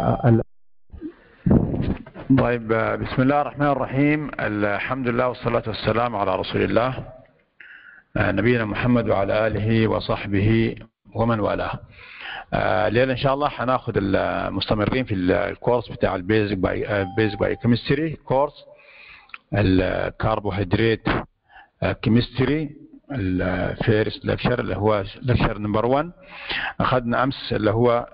طيب بسم الله الرحمن الرحيم الحمد لله والصلاة والسلام على رسول الله نبينا محمد وعلى آله وصحبه ومن والاه الليلة إن شاء الله حناخد المستمرين في الكورس بتاع البيزك باي بيزك باي كيمستري كورس الكربوهيدرات كيمستري الفيرست لكشر اللي هو لكشر نمبر 1 اخذنا امس اللي هو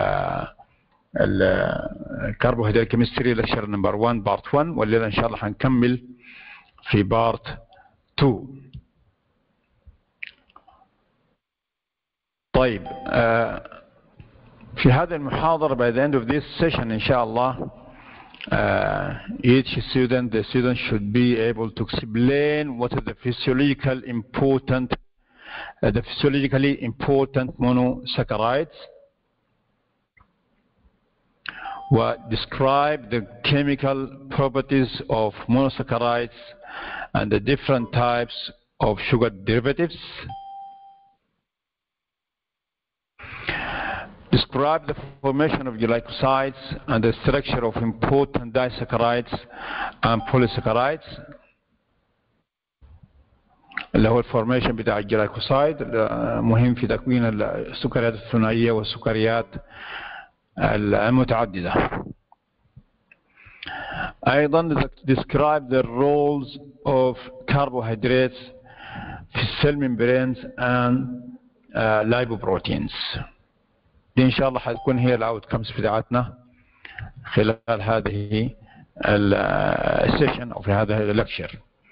الكربوهيدرات كيمستري لكشر نمبر 1 بارت 1 والليله ان شاء الله حنكمل في بارت 2 طيب في هذه المحاضرة by the end of this session إن شاء الله uh, each student the student should be able to explain what is the physiological important uh, the physiologically important monosaccharides describe the chemical properties of monosaccharides and the different types of sugar derivatives describe the formation of glycosides and the structure of important disaccharides and polysaccharides اللي هو الفورميشن بتاع الجلايكوسايد مهم في تكوين السكريات الثنائية والسكريات المتعددة أيضا describe the roles of carbohydrates في cell membranes and uh, lipoproteins دي ان شاء الله حتكون هي الاوت كمز بتاعتنا خلال هذه السيشن او في هذا اللكشر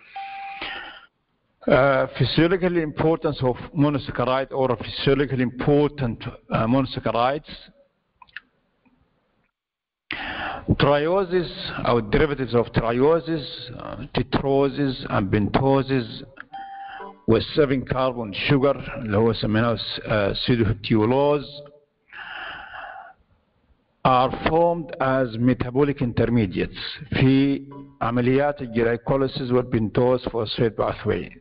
Uh, physiological importance of monosaccharide or physiologically important uh, monosaccharides triosis or derivatives of triosis uh, tetrosis and pentoses والسفن كاربون شوجر اللي هو سميناه سيدوهيبتيولوز are formed as metabolic intermediates في عمليات الجلايكوليسيس والبنتوز فوسفيت باثوي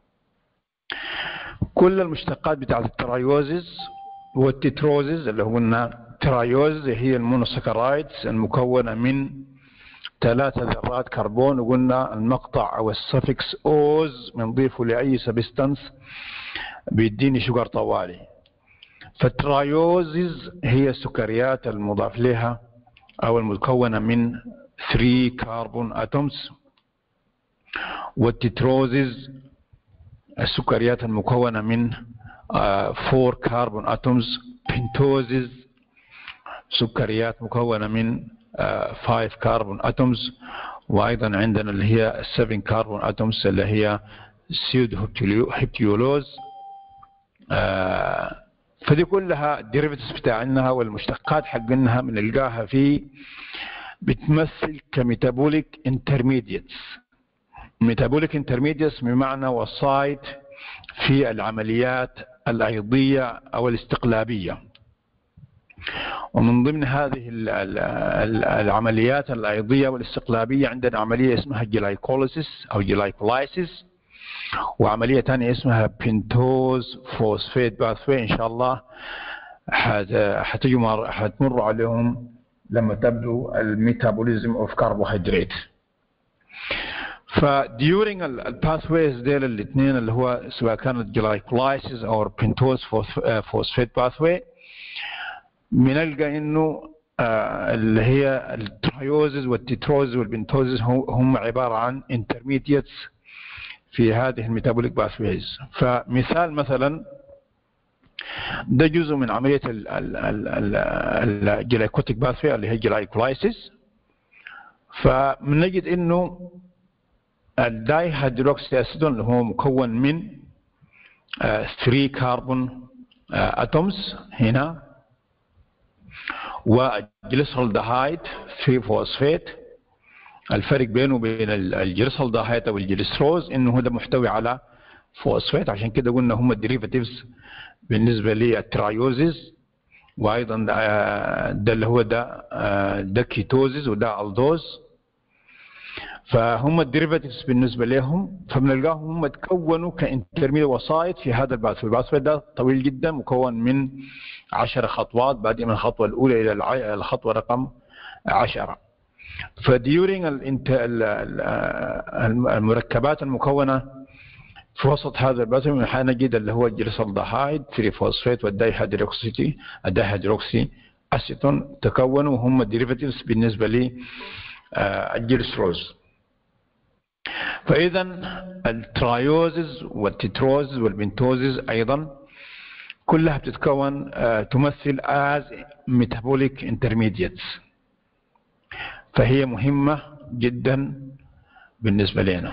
كل المشتقات بتاعت الترايوزز والتتروزز اللي قلنا ترايوز هي المونوسكرايدز المكونة من ثلاثة ذرات كربون وقلنا المقطع أو السفكس أوز بنضيفه لأي سبستانس بيديني شجر طوالي فالترايوزز هي السكريات المضاف لها أو المكونة من 3 كربون أتومز والتتروزز السكريات المكونة من 4 كربون أتومز بنتوزز سكريات مكونة من 5 كربون أتومز وأيضا عندنا اللي هي 7 كربون أتومز اللي هي سيود هيبتيولوز فدي كلها الديريفيتس بتاعنا والمشتقات حقنها بنلقاها في بتمثل كميتابوليك انترميديتس ميتابوليك انترميديتس بمعنى وسائط في العمليات الايضيه او الاستقلابيه ومن ضمن هذه العمليات الايضيه والاستقلابيه عندنا عمليه اسمها جلايكوليسيس او جلايكولايسيس وعملية ثانية اسمها بنتوز فوسفيت باثوي إن شاء الله حتجوا حتمروا عليهم لما تبدو الميتابوليزم اوف كربوهيدرات فديورينج الباثويز ديل الاثنين اللي هو سواء كانت جلايكولايسيس او بنتوز فوسفيت باثوي بنلقى انه آه اللي هي الترايوزز والتيتروزز والبنتوزز هم عباره عن انترميديتس في هذه الميتابوليك باثويز فمثال مثلا ده جزء من عمليه الجلايكوتيك باثوي اللي هي جلايكولايسيس فبنجد انه الداي هيدروكسي اسيدون اللي هو مكون من 3 كربون اتومز هنا والجليسرالدهايد 3 فوسفيت الفرق بينه وبين الجليسرالدهايد او الجليسروز انه ده محتوي على فوسفيت عشان كده قلنا هم الديريفاتيفز بالنسبه للترايوزز وايضا ده اللي هو ده ده كيتوزز وده الدوز فهم الديريفاتيفز بالنسبه لهم فبنلقاهم هم تكونوا كانترميد وسائط في هذا الباثوي الباثوي ده طويل جدا مكون من 10 خطوات بادئ من الخطوه الاولى الى الخطوه رقم 10 فديورينج المركبات المكونه في وسط هذا الباثوي حنجد اللي هو الجليسالدهايد 3 فوسفيت والدايهيدروكسيتي الدايهيدروكسي اسيتون تكونوا هم الديريفاتيفز بالنسبه لي الجلسروز فإذا الترايوزز والتتروزز والبنتوزز أيضا كلها بتتكون تمثل as metabolic intermediates فهي مهمة جدا بالنسبة لنا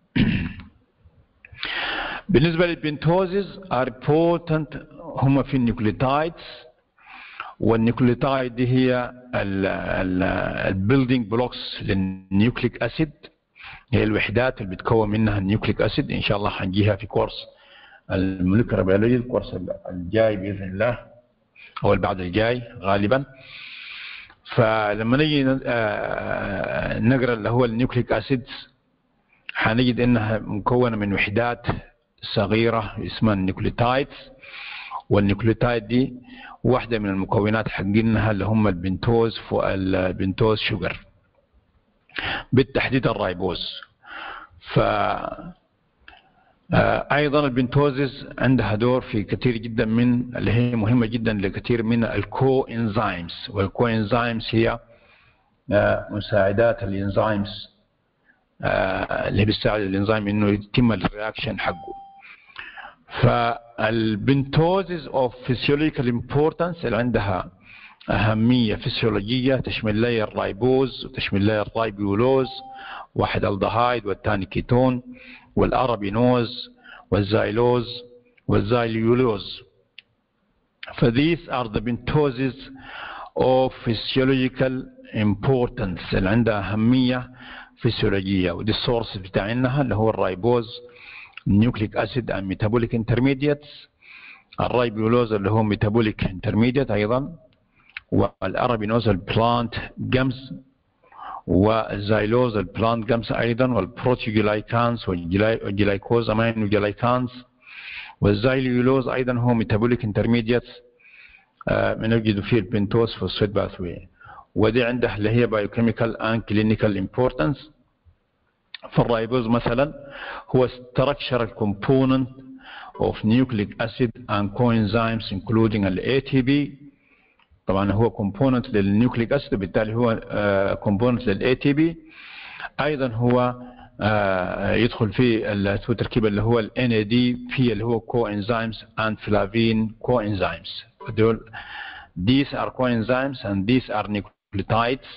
بالنسبة للبنتوزز are important هم في النيوكليوتايدز والنيوكليوتايد دي هي البيلدينج بلوكس للنيوكليك اسيد هي الوحدات اللي بتكون منها النيوكليك اسيد ان شاء الله حنجيها في كورس الموليكولر بيولوجي الكورس الجاي باذن الله او اللي بعد الجاي غالبا فلما نيجي نقرا اللي هو النيوكليك اسيد حنجد انها مكونه من وحدات صغيره اسمها النيوكليوتايدز والنيوكليوتايد دي واحدة من المكونات حقينها اللي هم البنتوز البنتوز شوجر بالتحديد الرايبوز ف ايضا البنتوزز عندها دور في كثير جدا من اللي هي مهمه جدا لكثير من الكو انزيمز والكو انزيمز هي مساعدات الانزيمز اللي بتساعد الانزيم انه يتم الرياكشن حقه فالبنتوزز اوف physiological importance اللي عندها أهمية فسيولوجية تشمل لي الرايبوز وتشمل لي الرايبيولوز واحد الدهايد والثاني كيتون والأرابينوز والزايلوز والزايليولوز فthese are the bentoses of physiological importance اللي عندها أهمية فسيولوجية ودي السورس بتاعنا اللي هو الرايبوز nucleic acid and metabolic intermediates الرايبيولوز اللي هو metabolic intermediate أيضا والأرابينوز البلانت جمز والزايلوز البلانت جمز أيضا والبروتيوجلايكانز والجلايكوز أمينو جلايكانز والزايليولوز أيضا هو metabolic intermediates بنجد فيه البنتوز فوسفيت باثوي ودي عنده اللي هي biochemical and clinical importance فالرايبوز مثلا هو structural component of nucleic acid and coenzymes including ال ATP طبعا هو component للنيوكليك acid وبالتالي هو uh, component لل ATP ايضا هو uh, يدخل في التركيب اللي هو ال NADP اللي هو coenzymes and flavin coenzymes دول these are coenzymes and these are nucleotides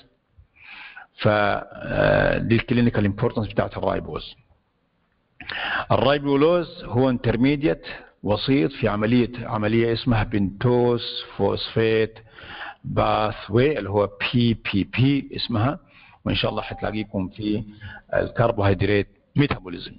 فدي الكلينيكال امبورتنس بتاعت الرايبوز الرايبولوز هو انترميديت وسيط في عملية عملية اسمها بنتوز فوسفيت باثوي اللي هو بي بي بي اسمها وان شاء الله حتلاقيكم في الكربوهيدرات ميتابوليزم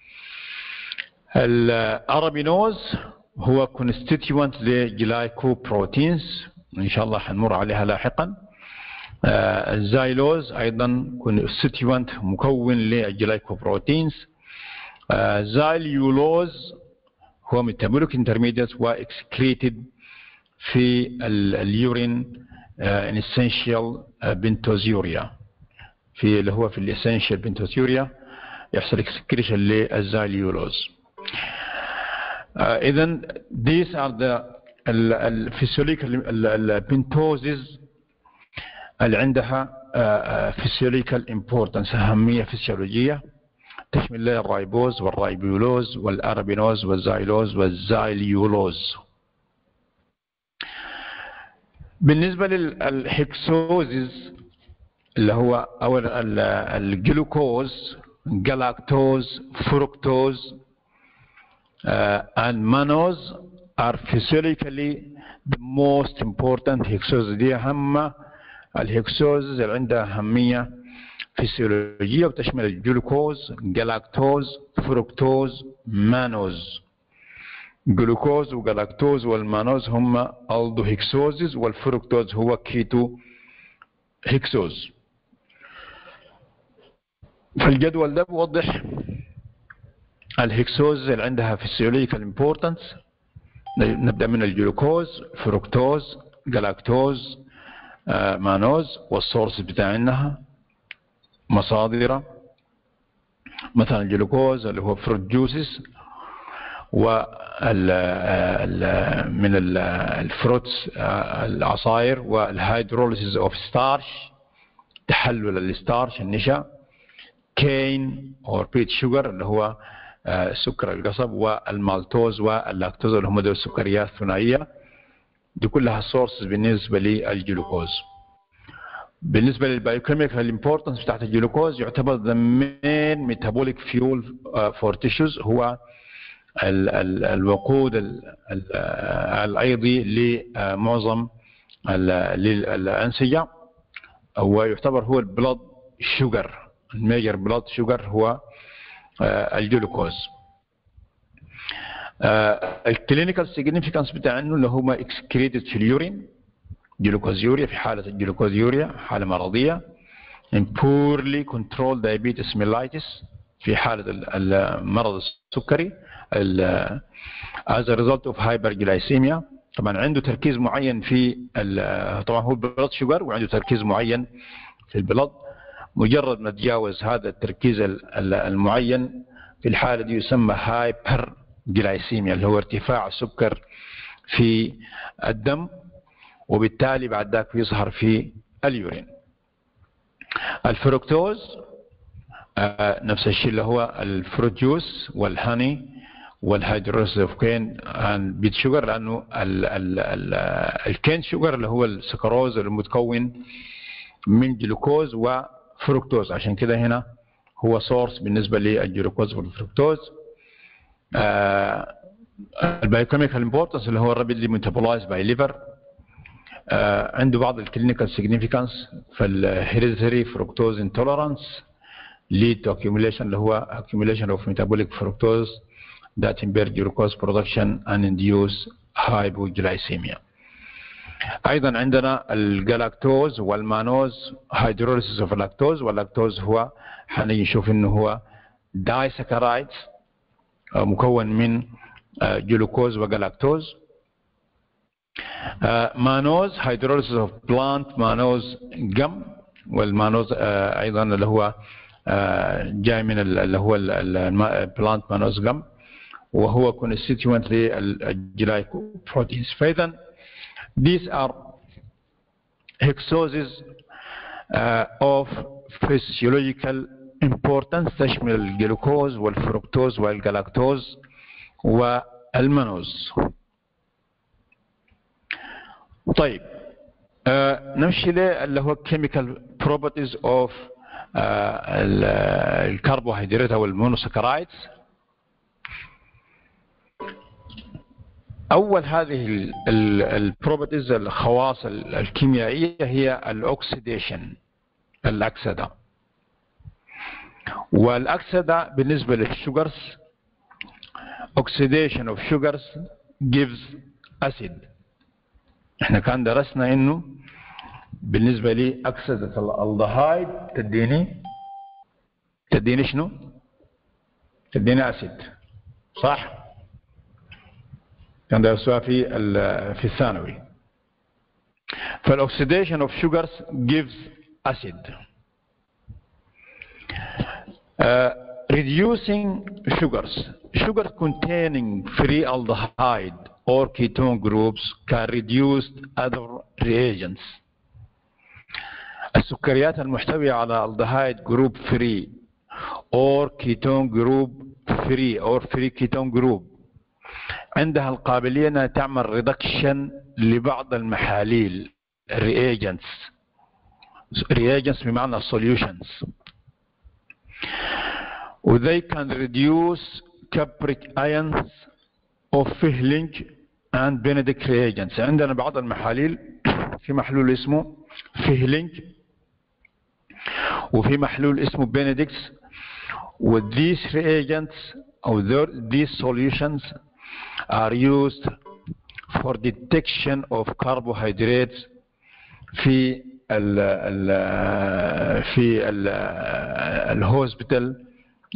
الارابينوز هو كونستيتيوانت لجلايكوبروتينز ان شاء الله حنمر عليها لاحقا الزايلوز ايضا كونستيتيوانت مكون للجلايكوبروتينز زايليولوز هو ميتابوليك انترميديت واكسكريتد في اليورين ان اسينشال بنتوزيوريا في اللي هو في الاسينشال بنتوزيوريا يحصل اكسكريشن للزايليولوز اذا these are the الفسيوليكال البنتوزز اللي عندها فيسيوليكال امبورتنس اهميه فسيولوجيه تشمل لها الرايبوز والرايبيولوز والارابينوز والزايلوز والزايليولوز بالنسبه للهكسوزز اللي هو او الجلوكوز جلاكتوز فركتوز and mannose are physiologically the most important hexoses دي أهم الهكسوز اللي عندها أهمية فسيولوجية وتشمل الجلوكوز جلاكتوز فركتوز مانوز جلوكوز وجلاكتوز والمانوز هم الدو هكسوزز والفركتوز هو كيتو هكسوز فالجدول ده بيوضح الهكسوز اللي عندها فيسيولوجيكال امبورتنس نبدا من الجلوكوز فركتوز جلاكتوز آه مانوز والسورس بتاعنا مصادره مثلا الجلوكوز اللي هو فروت جوسز وال من الفروتس العصائر والهيدروليسيس اوف ستارش تحلل الستارش النشا كين اور بيت شوجر اللي هو سكر القصب والمالتوز واللاكتوز اللي هم دول السكريات الثنائيه دي كلها سورسز بالنسبه للجلوكوز بالنسبه للبايوكيميكال امبورتنس بتاعت الجلوكوز يعتبر ذا مين ميتابوليك فيول فور تيشوز هو ال ال الوقود ال ال الايضي لمعظم الانسجه هو يعتبر هو البلد شوجر الميجر بلد شوجر هو الجلوكوز الكلينيكال سيجنيفيكانس بتاعه اللي هم اكسكريتد في اليورين جلوكوزيوريا في حالة الجلوكوزيوريا حالة مرضية in poorly controlled diabetes mellitus في حالة المرض السكري as a result of hyperglycemia طبعا عنده تركيز معين في طبعا هو بلد شوجر وعنده تركيز معين في البلد مجرد ما تجاوز هذا التركيز المعين في الحالة دي يسمى هايبر جلايسيميا اللي هو ارتفاع السكر في الدم وبالتالي بعد ذاك بيظهر في اليورين الفركتوز آه نفس الشيء اللي هو الفروت جوس والهاني والهيدروس اوف كين بيت شوجر لانه ال ال ال الكين شوجر اللي هو السكروز المتكون من جلوكوز وفركتوز عشان كده هنا هو سورس بالنسبه للجلوكوز والفركتوز آه البايوكيميكال امبورتنس اللي هو رابيدلي ميتابولايز باي ليفر آه عنده بعض الكلينيكال سيجنيفيكانس فالهيريديتري فركتوز انتولرانس lead to accumulation اللي هو accumulation of metabolic fructose that impair glucose production and induce hypoglycemia. ايضا عندنا الجلاكتوز والمانوز هيدروليسيس اوف اللاكتوز واللاكتوز هو حنيجي نشوف انه هو دايسكرايدز مكون من جلوكوز وجلاكتوز مانوز هيدروليسيس اوف بلانت مانوز جم والمانوز ايضا اللي هو جاي من اللي هو البلانت مانوز جم وهو constituent للجلايكوبروتينز فاذا these are hexoses uh, of physiological importance تشمل الجلوكوز والفركتوز والجلاكتوز والمانوز طيب آه نمشي اللي هو chemical properties of آه الكربوهيدرات او المونوسكرايدز اول هذه البروبرتيز الخواص الكيميائيه هي الاكسيديشن الاكسده والاكسده بالنسبه للشوجرز oxidation of sugars gives acid احنا كان درسنا انه بالنسبه لي اكسده الالدهايد تديني تديني شنو تديني اسيد صح كان درسوها في في الثانوي فالاكسيديشن اوف شوجرز gives acid uh, reducing sugars sugar containing free aldehyde or ketone groups can reduce other reagents السكريات المحتوية على aldehyde group free or ketone group free or free ketone group عندها القابلية أنها تعمل ريدكشن لبعض المحاليل reagents reagents بمعنى solutions و they can reduce cupric ions of Fehling and Benedict reagents عندنا بعض المحاليل في محلول اسمه فيهلينج وفي محلول اسمه بنديكتس و these reagents أو these solutions are used for detection of carbohydrates في ال في الهوسبيتال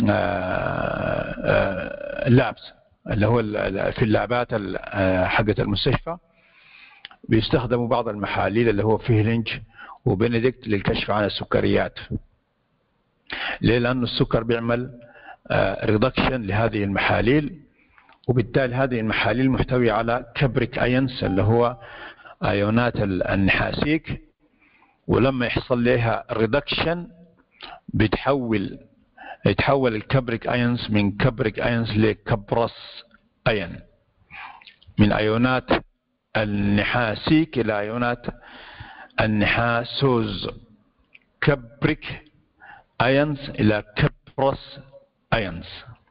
لابس اللي هو في اللابات حقت المستشفى بيستخدموا بعض المحاليل اللي هو فيهلينج وبنديكت للكشف عن السكريات ليه لأنه السكر بيعمل ريدكشن لهذه المحاليل وبالتالي هذه المحاليل محتوية على كبريك ايونز اللي هو ايونات النحاسيك ولما يحصل لها ريدكشن بتحول يتحول الكبريك ايونز من كبريك ايونز لكبرس ايون من ايونات النحاسيك الى ايونات النحاسوز كبريك ايونز الى كبرس ايونز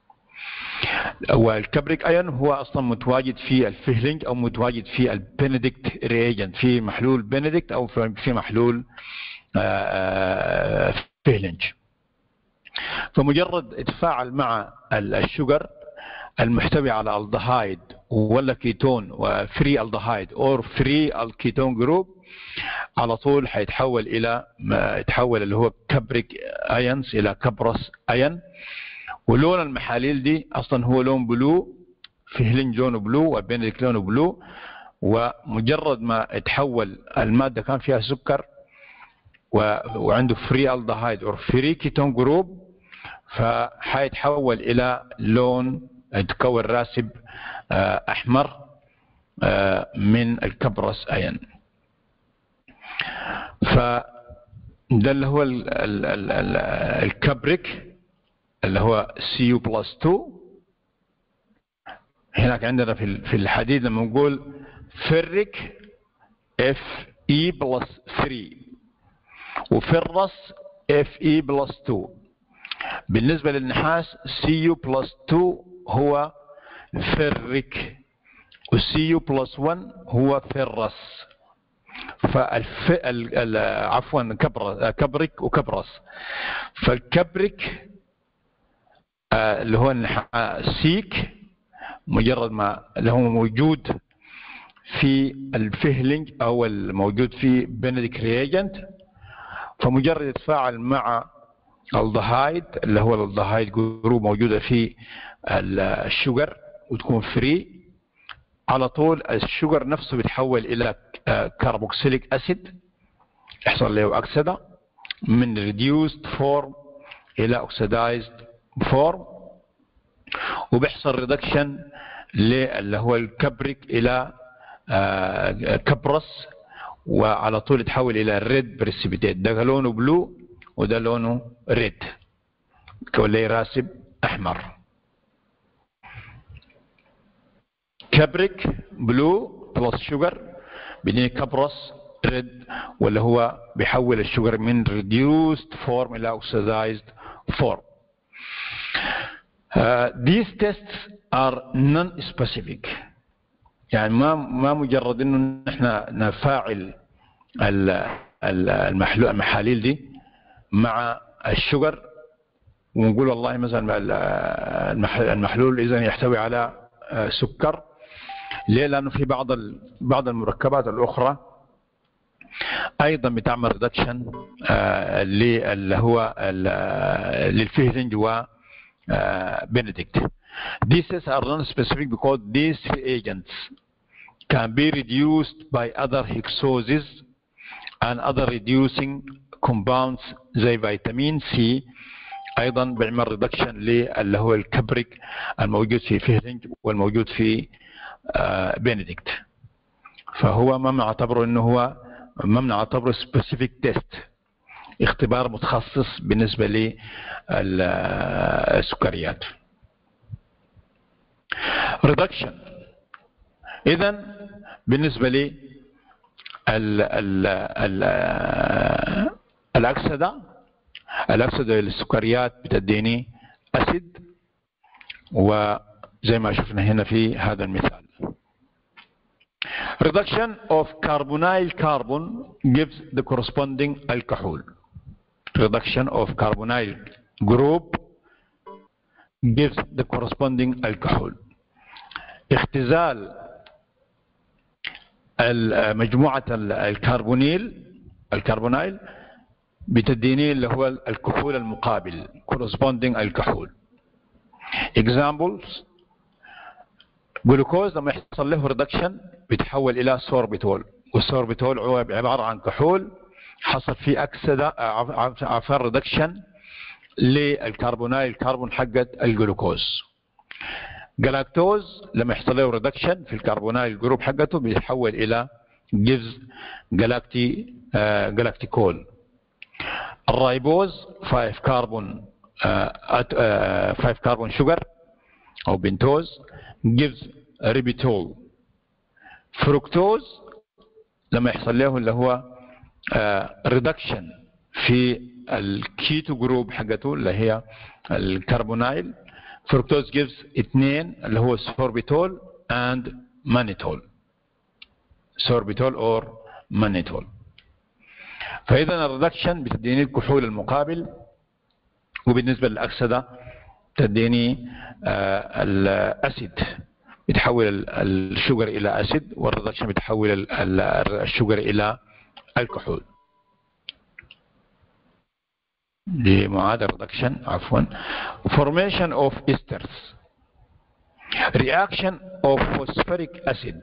والكبريك ايون هو اصلا متواجد في الفيهلينج او متواجد في البنديكت ريجنت في محلول بنديكت او في محلول فيهلينج فمجرد اتفاعل مع الشجر المحتوي على الدهايد ولا كيتون وفري الدهايد اور فري الكيتون جروب على طول حيتحول الى ما يتحول اللي هو كبريك ايونز الى كبرس ايون ولون المحاليل دي اصلا هو لون بلو فيه لونه بلو وبينك لونه بلو ومجرد ما يتحول المادة كان فيها سكر وعنده فري الدهايد او فري كيتون جروب فحيتحول الى لون يتكون راسب احمر من الكبرس اين فده اللي هو الكبريك اللي هو سي يو بلس 2 هناك عندنا في في الحديد لما نقول فرك اف اي بلس 3 وفرس اف اي بلس 2 بالنسبة للنحاس سي يو بلس 2 هو فرك والسي يو بلس 1 هو فرس فالف عفوا كبر كبرك وكبرس فالكبرك آه، اللي هو سيك مجرد ما اللي هو موجود في الفهلنج او الموجود في بنديك رياجنت فمجرد يتفاعل مع الضهايد اللي هو الضهايد جروب موجوده في الشجر وتكون فري على طول الشجر نفسه بيتحول الى كربوكسيليك اسيد يحصل له اكسده من ريديوست فورم الى اوكسيدايزد فورم وبيحصل ريدكشن اللي هو الكبريك الى آه، كبرس وعلى طول يتحول الى ريد بريسيبيتيت ده لونه بلو وده لونه ريد كولي راسب احمر كبريك بلو بلس شوجر بدين كبرس ريد واللي هو بيحول الشوجر من ريديوست فورم الى اوكسيدايزد فورم Uh, these tests are non-specific يعني ما ما مجرد انه نحن نفاعل المحلول المحاليل دي مع الشجر ونقول والله مثلا المحلول اذا يحتوي على uh, سكر ليه؟ لانه في بعض بعض المركبات الاخرى ايضا بتعمل ريدكشن uh, اللي هو للفيهلنج و uh, Benedict. These are non-specific because these agents can be reduced by other hexoses and other reducing compounds زي فيتامين سي ايضا بيعمل ريدكشن اللي هو الكبريك الموجود في فيهلينج والموجود في بنديكت فهو ما بنعتبره انه هو ما بنعتبره سبيسيفيك تيست اختبار متخصص بالنسبة للسكريات ريدكشن اذا بالنسبة لي ال ال ال الأكسدة الأكسدة للسكريات بتديني أسيد وزي ما شفنا هنا في هذا المثال reduction of carbonyl carbon gives the corresponding alcohol reduction of carbonyl group gives the corresponding alcohol اختزال مجموعة الكربونيل الكربونايل بتديني اللي هو الكحول المقابل corresponding الكحول examples جلوكوز لما يحصل له ريدكشن بيتحول الى سوربيتول والسوربيتول هو عباره عن كحول حصل فيه اكسده عفوا ريدكشن للكربونايل الكربون حقت الجلوكوز جلاكتوز لما يحصل له ريدكشن في الكربونايل الجروب حقته بيتحول الى جيفز جلاكتي جلاكتيكول الرايبوز 5 كربون 5 كربون شوجر او بنتوز gives ريبيتول فركتوز لما يحصل له اللي هو ريدكشن في الكيتو جروب حقته اللي هي الكربونايل فركتوز gives اثنين اللي هو سوربيتول and مانيتول سوربيتول اور مانيتول فاذا الريدكشن بتديني الكحول المقابل وبالنسبه للاكسده تديني الاسيد بتحول الشجر الى اسيد والريدكشن بتحول الشجر الى الكحول دي معادلة ريدكشن عفوا formation of esters reaction of phosphoric acid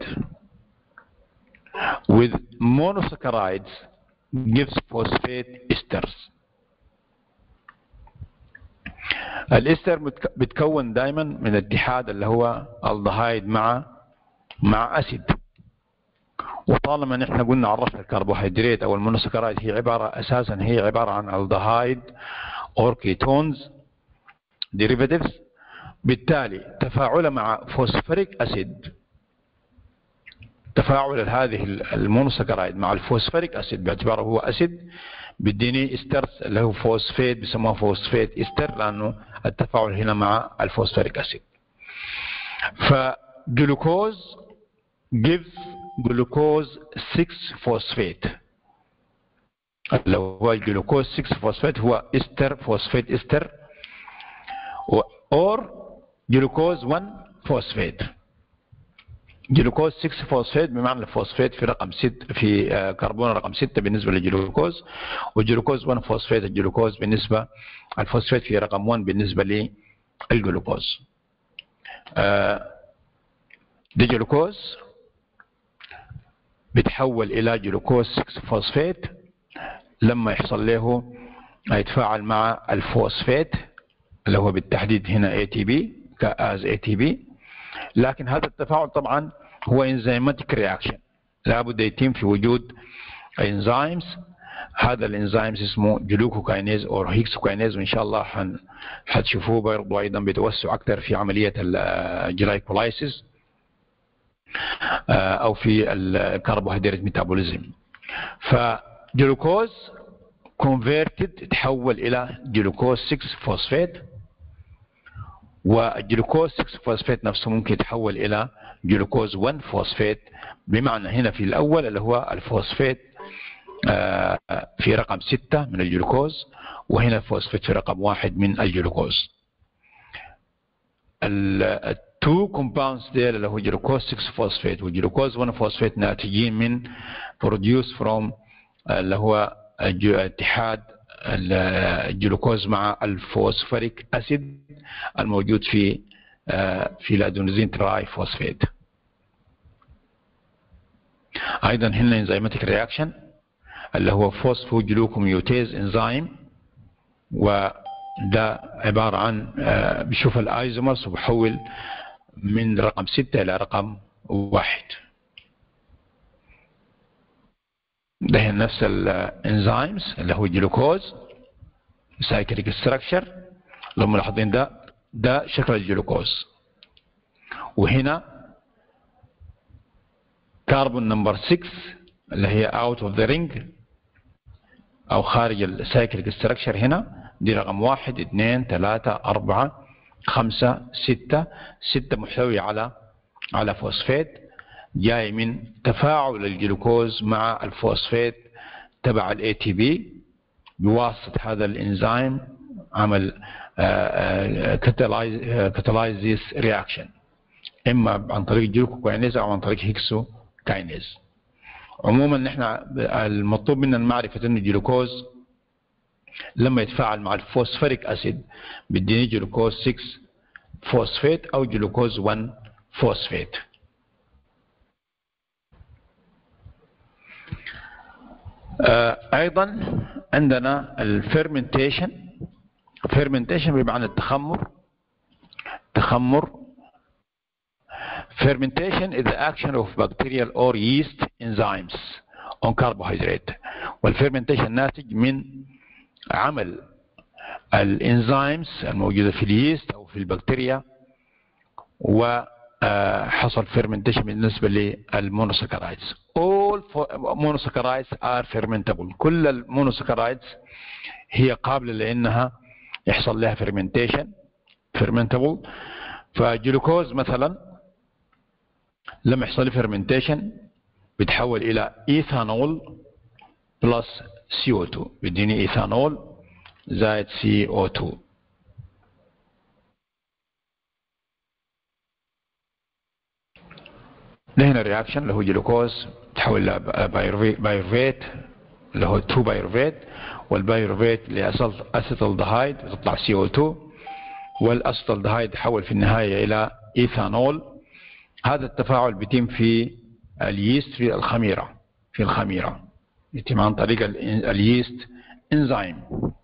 with monosaccharides gives phosphate esters الاستر بتكون دائما من اتحاد اللي هو الدهايد مع مع اسيد وطالما نحن قلنا عرفنا الكربوهيدرات او المونوسكرايد هي عباره اساسا هي عباره عن الدهايد اور كيتونز ديريفاتيفز بالتالي تفاعله مع فوسفوريك اسيد تفاعل هذه المونوسكرايد مع الفوسفوريك اسيد باعتباره هو اسيد بيديني استرس اللي هو فوسفيت بيسموها فوسفيت استر لانه التفاعل هنا مع الفوسفوريك اسيد فجلوكوز gives جلوكوز 6 فوسفيت اللي هو الجلوكوز 6 فوسفيت هو استر فوسفيت استر اور جلوكوز 1 فوسفيت جلوكوز 6 فوسفيت بمعنى الفوسفيت في رقم 6 في كربون رقم 6 بالنسبه للجلوكوز وجلوكوز 1 فوسفيت الجلوكوز بالنسبه الفوسفيت في رقم 1 بالنسبه للجلوكوز ده جلوكوز بيتحول الى جلوكوز 6 فوسفيت لما يحصل له يتفاعل مع الفوسفيت اللي هو بالتحديد هنا اي تي بي كاز اي تي بي لكن هذا التفاعل طبعا هو انزيماتيك رياكشن لابد يتم في وجود انزيمز هذا الانزيمز اسمه جلوكوكاينيز او هيكسوكاينيز وان شاء الله حن حتشوفوه برضه ايضا بتوسع اكثر في عمليه الجلايكولايسيس او في الكربوهيدرات ميتابوليزم فجلوكوز كونفيرتد تحول الى جلوكوز 6 فوسفيت والجلوكوز 6 فوسفيت نفسه ممكن يتحول الى جلوكوز 1 فوسفيت بمعنى هنا في الاول اللي هو الفوسفيت في رقم 6 من الجلوكوز وهنا الفوسفيت في رقم واحد من الجلوكوز التو كومباوندز ديل اللي هو جلوكوز 6 فوسفيت وجلوكوز 1 فوسفيت ناتجين من بروديوس فروم اللي هو اتحاد الجلوكوز مع الفوسفوريك اسيد الموجود في في الادونيزين تراي فوسفيت ايضا هنا انزيماتيك رياكشن اللي هو فوسفوجلوكوميوتيز انزيم وده عبارة عن بيشوف الايزومرز وبحول من رقم ستة إلى رقم واحد ده هي نفس الانزيمز اللي هو الجلوكوز سايكليك ستراكشر لو ملاحظين ده ده شكل الجلوكوز وهنا كربون نمبر 6 اللي هي اوت اوف ذا رينج او خارج السايكليك ستراكشر هنا دي رقم واحد اثنين ثلاثة أربعة خمسة ستة ستة محتوية على على فوسفات جاي من تفاعل الجلوكوز مع الفوسفات تبع الاي تي بي بواسطة هذا الانزيم عمل كاتالايز رياكشن اما عن طريق الجلوكوكاينيز او عن طريق هيكسو كاينيز عموما نحن المطلوب منا معرفة انه الجلوكوز لما يتفاعل مع الفوسفوريك اسيد بيديني جلوكوز 6 فوسفيت او جلوكوز 1 فوسفيت آه، ايضا عندنا الفيرمنتيشن فيرمنتيشن بمعنى التخمر تخمر Fermentation is the action of bacterial or yeast enzymes on carbohydrate والفيرمنتيشن ناتج من عمل الانزيمز الموجودة في اليست أو في البكتيريا وحصل فيرمنتيشن بالنسبة للمونوسكرايدز all monosaccharides are fermentable كل المونوسكرايدز هي قابلة لأنها يحصل لها fermentation fermentable فجلوكوز مثلا لما يحصل له فيرمنتيشن بيتحول الى ايثانول بلس سي او 2 بيديني ايثانول زائد سي او 2 هنا رياكشن اللي هو جلوكوز تحول الى بايروفيت اللي هو 2 بايروفيت والبايروفيت لاسيتالدهايد تطلع سي او 2 والاسيتالدهايد يتحول في النهايه الى ايثانول هذا التفاعل بيتم في اليست في الخميرة في الخميرة يتم عن طريق اليست انزيم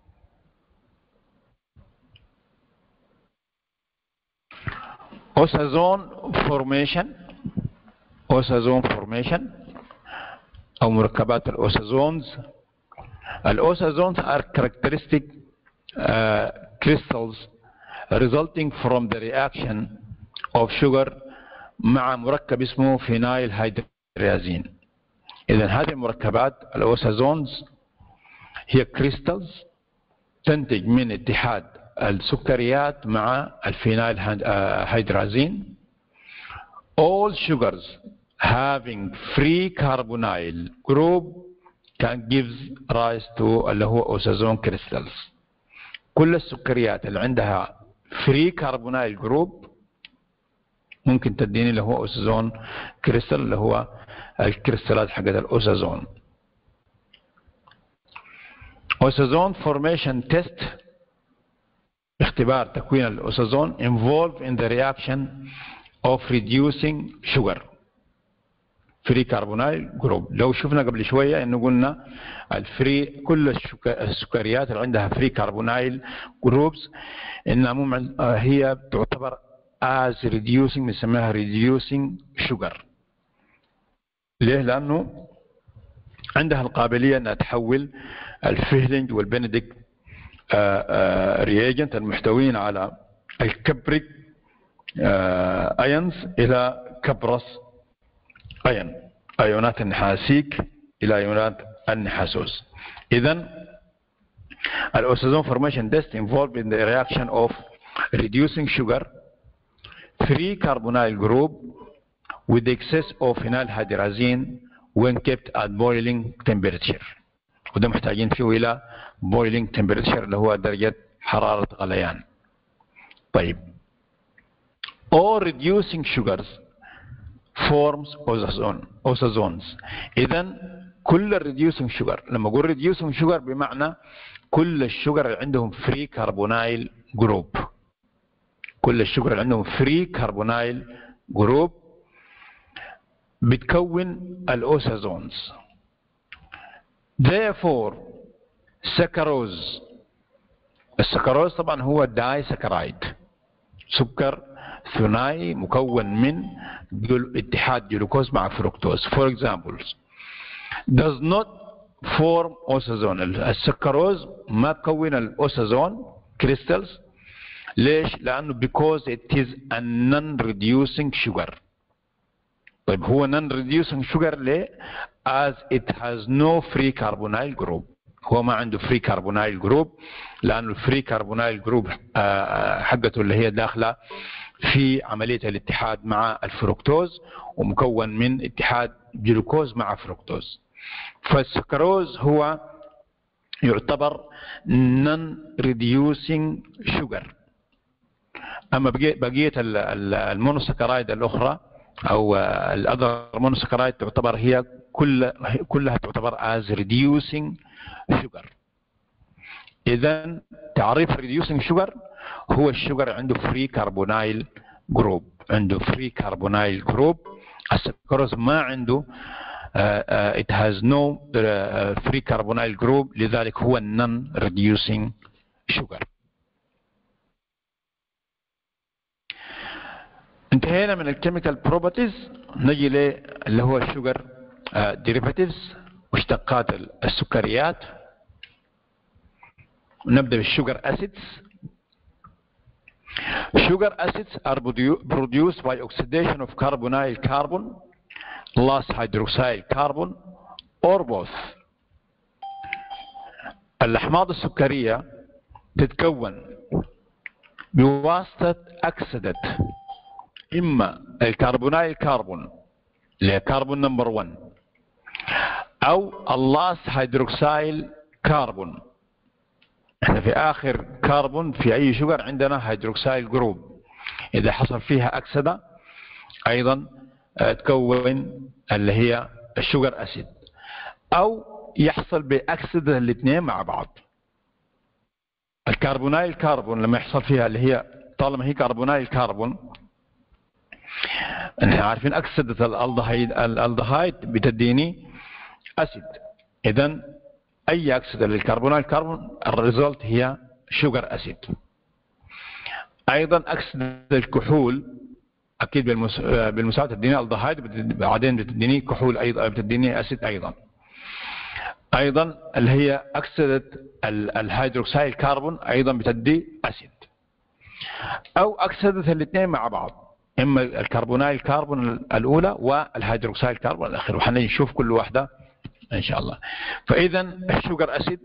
اوسازون فورميشن اوسازون فورميشن او مركبات الاوسازونز الاوسازونز are characteristic uh, crystals resulting from the reaction of sugar مع مركب اسمه فينايل هيدريازين إذا هذه المركبات الأوسازونز هي كريستالز تنتج من اتحاد السكريات مع الفينايل هيدرازين all sugars having free carbonyl group can gives rise to اللي هو اوسازون كريستالز كل السكريات اللي عندها free carbonyl group ممكن تديني اللي هو أوسازون كريستال اللي هو الكريستالات حقت الأوسازون أوسازون فورميشن تيست اختبار تكوين الأوسازون involved in the reaction of reducing sugar فري كربونايل جروب لو شفنا قبل شوية انه قلنا الفري كل السكريات اللي عندها فري كربونايل جروبس انها هي تعتبر as reducing بنسميها reducing sugar ليه؟ لأنه عندها القابلية أنها تحول الفيهلينج والبنديك رياجنت المحتوين على الكبريك ايونز الى كبرس ايون ايونات النحاسيك الى ايونات النحاسوس اذا الاوسازون formation test involved in the reaction of reducing sugar free carbonyl group with excess of phenylhydrazine when kept at boiling temperature وده محتاجين فيه إلى boiling temperature اللي هو درجة حرارة غليان طيب all reducing sugars forms ozone ozones إذا كل reducing sugar لما أقول reducing sugar بمعنى كل الشجر اللي عندهم free carbonyl group كل الشجر اللي عندهم فري كربونايل جروب بتكون الاوسازونز therefore سكروز السكروز طبعا هو داي سكرايد سكر ثنائي مكون من اتحاد جلوكوز مع فركتوز for example does not form اوسازون السكروز ما تكون الاوسازون كريستالز ليش؟ لأنه because it is a non-reducing sugar طيب هو non-reducing sugar ليه؟ as it has no free carbonyl group هو ما عنده free carbonyl group لأنه الفري كربونايل جروب حقته اللي هي داخلة في عملية الاتحاد مع الفركتوز ومكون من اتحاد جلوكوز مع فركتوز فالسكروز هو يعتبر non reducing sugar اما بقيه المونوسكرايد الاخرى او الاذر مونوسكرايد تعتبر هي كل كلها تعتبر as reducing sugar اذا تعريف reducing sugar هو الشجر عنده فري كربونايل جروب عنده فري كربونايل جروب السكروز ما عنده uh, uh, it has no uh, free carbonyl group لذلك هو non reducing sugar انتهينا من الكيميكال بروبرتيز نجي اللي هو الشوجر ديريفاتيفز مشتقات السكريات نبدا بالشوجر اسيدز Sugar acids are produced by oxidation of carbonyl carbon plus hydroxyl carbon or both. الأحماض السكرية تتكون بواسطة أكسدة إما الكربونايل كربون اللي هي كربون نمبر 1 أو اللاس هيدروكسيل كربون احنا في آخر كربون في أي شجر عندنا هيدروكسيل جروب إذا حصل فيها أكسدة أيضا تكون اللي هي الشجر أسيد أو يحصل بأكسدة الاثنين مع بعض الكربونايل كربون لما يحصل فيها اللي هي طالما هي كربونايل كربون احنا عارفين اكسدة الالدهايد الالدهايد بتديني اسيد اذا اي اكسدة للكربونايل كربون الريزلت هي شوجر اسيد ايضا اكسدة الكحول اكيد بالمساعدة تديني الدهايد بعدين بتديني كحول ايضا بتديني اسيد ايضا ايضا اللي هي اكسدة الهيدروكسيل كربون ايضا بتدي اسيد او اكسدة الاثنين مع بعض اما الكربونايل كربون الاولى والهيدروكسيل كربون الاخير وحنيجي نشوف كل واحده ان شاء الله فاذا الشوجر اسيد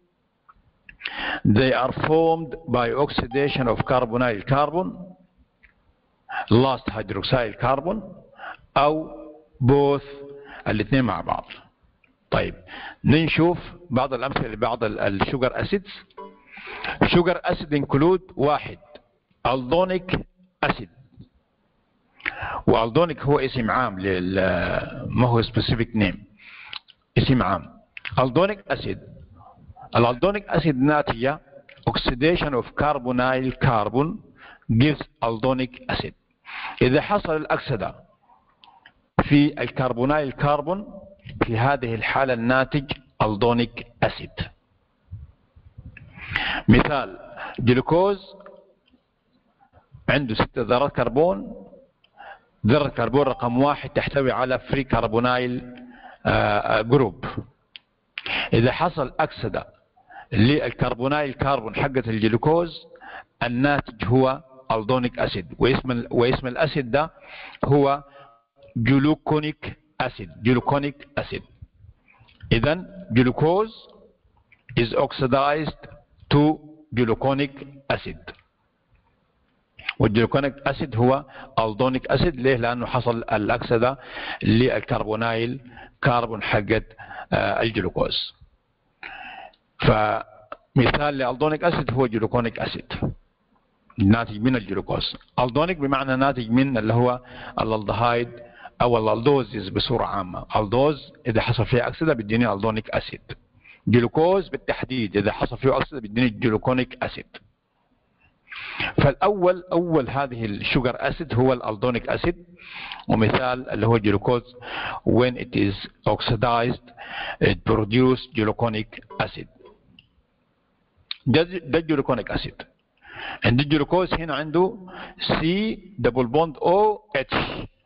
they are formed by oxidation of carbonyl carbon last hydroxyl carbon او both الاثنين مع بعض طيب نشوف بعض الامثله لبعض الشوجر اسيدز شوجر اسيد انكلود واحد الدونيك اسيد والدونيك هو اسم عام لل ما هو سبيسيفيك نيم اسم عام الدونيك اسيد الالدونيك اسيد ناتجه oxidation of carbonyl carbon gives aldonic acid إذا حصل الأكسدة في الكربونايل كربون في هذه الحالة الناتج الدونيك أسيد مثال جلوكوز عنده ستة ذرات كربون ذرة كربون رقم واحد تحتوي على فري كربونايل جروب إذا حصل أكسدة للكربونايل كربون حقة الجلوكوز الناتج هو الدونيك أسيد واسم واسم الأسيد ده هو جلوكونيك أسيد جلوكونيك أسيد إذا جلوكوز is oxidized to gluconic acid والجلوكونيك اسيد هو الدونيك اسيد ليه لانه حصل الاكسده للكربونايل كربون حقت الجلوكوز فمثال للدونيك اسيد هو جلوكونيك اسيد ناتج من الجلوكوز الدونيك بمعنى ناتج من اللي هو الالدهايد او الالدوزز بصوره عامه الدوز اذا حصل فيها اكسده بيديني الدونيك اسيد جلوكوز بالتحديد اذا حصل فيه اكسده بيديني جلوكونيك اسيد فالاول اول هذه الشوجر اسيد هو الالدونيك اسيد ومثال اللي هو الجلوكوز when it is oxidized it produce gluconic acid ده ده الجلوكونيك اسيد عند الجلوكوز هنا عنده سي دبل بوند او اتش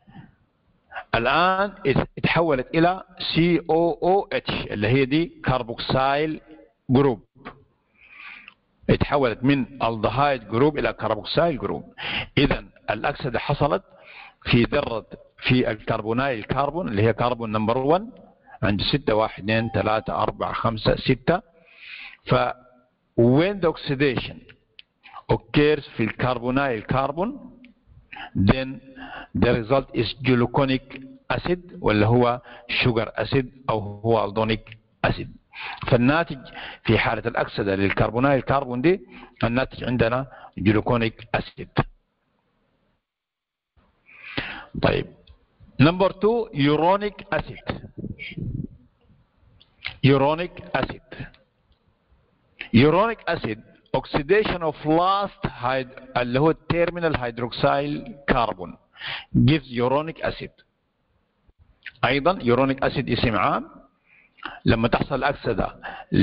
الان اتحولت الى سي او او اتش اللي هي دي كاربوكسايل جروب اتحولت من الدهايد جروب الى كربوكسيل جروب اذا الاكسده حصلت في ذره في الكربونايل كربون اللي هي كربون نمبر 1 عند 6 1 2 3 4 5 6 ف when the oxidation occurs في الكربونايل كربون then the result is gluconic acid واللي هو sugar acid او هو aldonic acid فالناتج في حالة الأكسدة للكربونايل الكربون دي الناتج عندنا جلوكونيك أسيد طيب Number two, uronic acid. Uronic acid. Uronic acid oxidation of last اللي هو terminal hydroxyl carbon gives uronic acid. أيضا uronic acid اسم عام لما تحصل أكسدة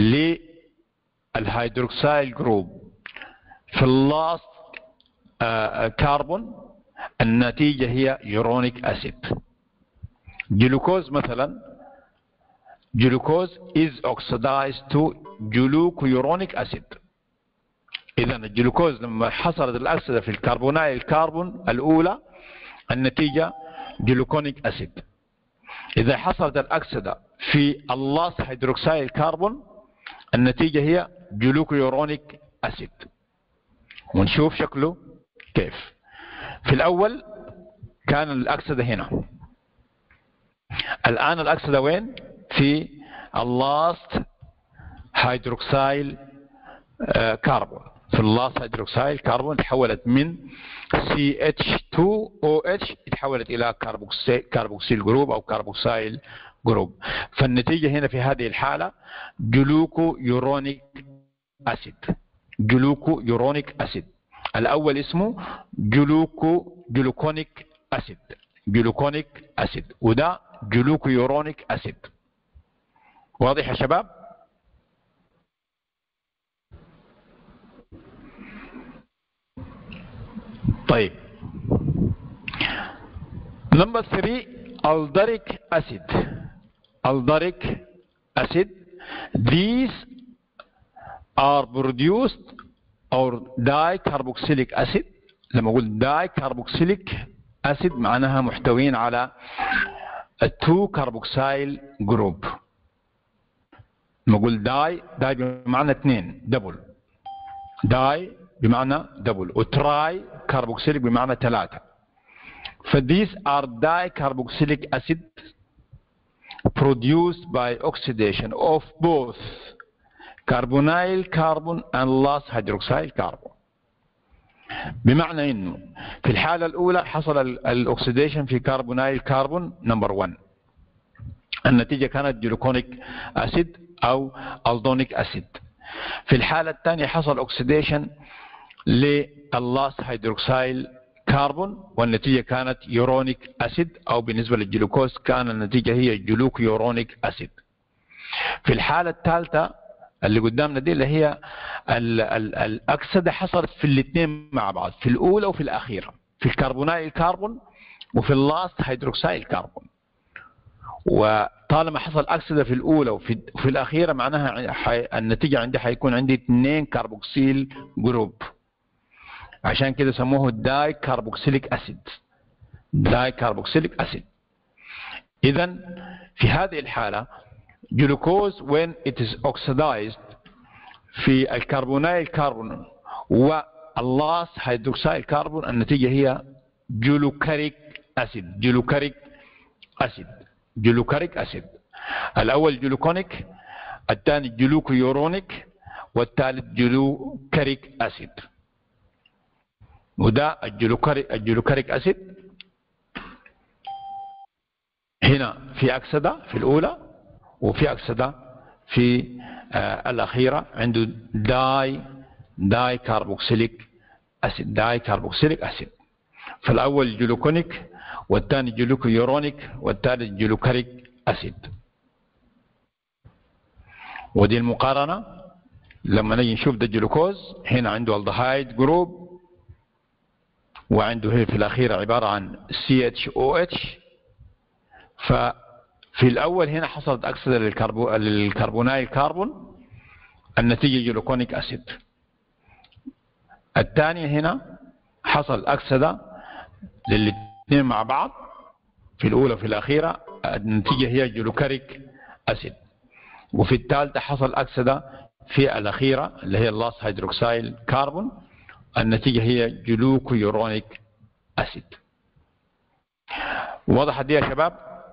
للهيدروكسيل جروب في اللاست كربون النتيجة هي يورونيك أسيد جلوكوز مثلا جلوكوز is oxidized to glucuronic acid إذا الجلوكوز لما حصلت الأكسدة في الكربونايل الكربون الأولى النتيجة جلوكونيك أسيد إذا حصلت الأكسدة في اللاس هيدروكسيل كربون النتيجة هي جلوكيورونيك أسيد ونشوف شكله كيف في الأول كان الأكسدة هنا الآن الأكسدة وين في اللاست هيدروكسيل كربون في اللاست هيدروكسيل كربون تحولت من CH2OH تحولت إلى كربوكسيل جروب أو كربوكسيل جروب فالنتيجة هنا في هذه الحالة جلوكو يورونيك أسيد جلوكو يورونيك أسيد الأول اسمه جلوكو جلوكونيك أسيد جلوكونيك أسيد وده جلوكو يورونيك أسيد واضح يا شباب؟ طيب نمبر 3 aldaric acid aldaric acid these are produced or dicarboxylic acid لما اقول dicarboxylic acid معناها محتوين على التو كاربوكسيل جروب لما اقول داي داي بمعنى اثنين دبل داي بمعنى دبل وتراي كاربوكسيليك بمعنى ثلاثة فthese are dicarboxylic acid produced by oxidation of both carbonyl carbon and last hydroxyl carbon بمعنى انه في الحالة الاولى حصل الاكسيديشن في كربونايل كربون نمبر 1 النتيجة كانت جلوكونيك اسيد او الدونيك اسيد في الحالة الثانية حصل اوكسيديشن لللاس هيدروكسيل كربون والنتيجة كانت يورونيك أسيد أو بالنسبة للجلوكوز كان النتيجة هي جلوك يورونيك أسيد في الحالة الثالثة اللي قدامنا دي اللي هي ال ال الأكسدة حصلت في الاثنين مع بعض في الأولى وفي الأخيرة في الكربونايل كربون وفي اللاست هيدروكسيل كربون وطالما حصل أكسدة في الأولى وفي, وفي الأخيرة معناها حي... النتيجة عندي حيكون عندي اثنين كربوكسيل جروب عشان كده سموه داي كاربوكسيليك اسيد داي كاربوكسيليك اسيد اذا في هذه الحالة جلوكوز when it is oxidized في الكربونايل كربون واللاس هيدروكسيل كربون النتيجة هي جلوكاريك اسيد جلوكاريك اسيد جلوكاريك اسيد الاول جلوكونيك الثاني جلوكيورونيك والثالث جلوكاريك اسيد وده الجلوكاريك الجلوكاريك اسيد هنا في اكسده في الاولى وفي اكسده في آه الاخيره عنده داي داي كاربوكسيليك اسيد داي كاربوكسيليك اسيد فالاول جلوكونيك والثاني جلوكيورونيك والثالث جلوكاريك اسيد ودي المقارنه لما نجي نشوف ده الجلوكوز هنا عنده الدهايد جروب وعنده هي في الأخير عبارة عن CHOH ففي الأول هنا حصلت أكسدة للكربو للكربونايل كربون النتيجة جلوكونيك أسيد الثانية هنا حصل أكسدة للاثنين مع بعض في الأولى وفي الأخيرة النتيجة هي جلوكاريك أسيد وفي الثالثة حصل أكسدة في الأخيرة اللي هي اللاس هيدروكسيل كربون النتيجة هي جلوكيورونيك أسيد واضح دي يا شباب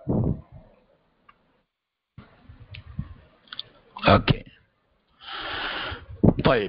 أوكي طيب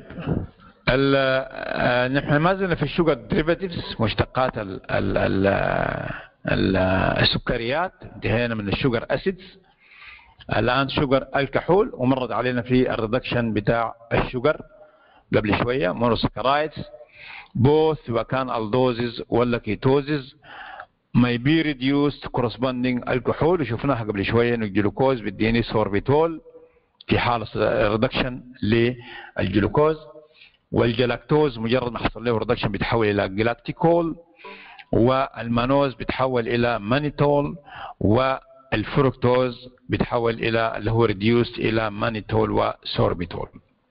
نحن ما زلنا في الشوجر ديريفاتيفز مشتقات ال ال ال السكريات انتهينا من الشوجر اسيدز الان شوجر الكحول ومرت علينا في الريدكشن بتاع الشوجر قبل شويه مونوسكرايدز both سواء كان الدوزز ولا كيتوزز may be reduced corresponding الكحول وشفناها قبل شويه انه الجلوكوز بيديني سوربيتول في حاله ريدكشن للجلوكوز والجلاكتوز مجرد ما حصل له ريدكشن بيتحول الى جلاكتيكول والمانوز بيتحول الى مانيتول والفركتوز بيتحول الى اللي هو ريديوست الى مانيتول وسوربيتول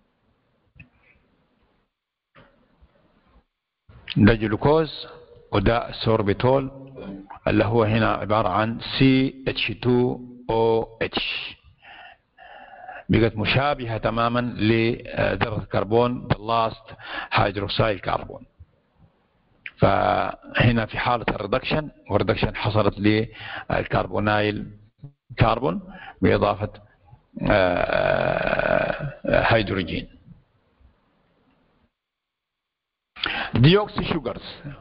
ده جلوكوز وده سوربيتول اللي هو هنا عبارة عن CH2OH بقت مشابهة تماما لذرة الكربون باللاست هيدروكسيل كربون فهنا في حالة الريدكشن والريدكشن حصلت للكربونايل كربون بإضافة هيدروجين ديوكسي شوجرز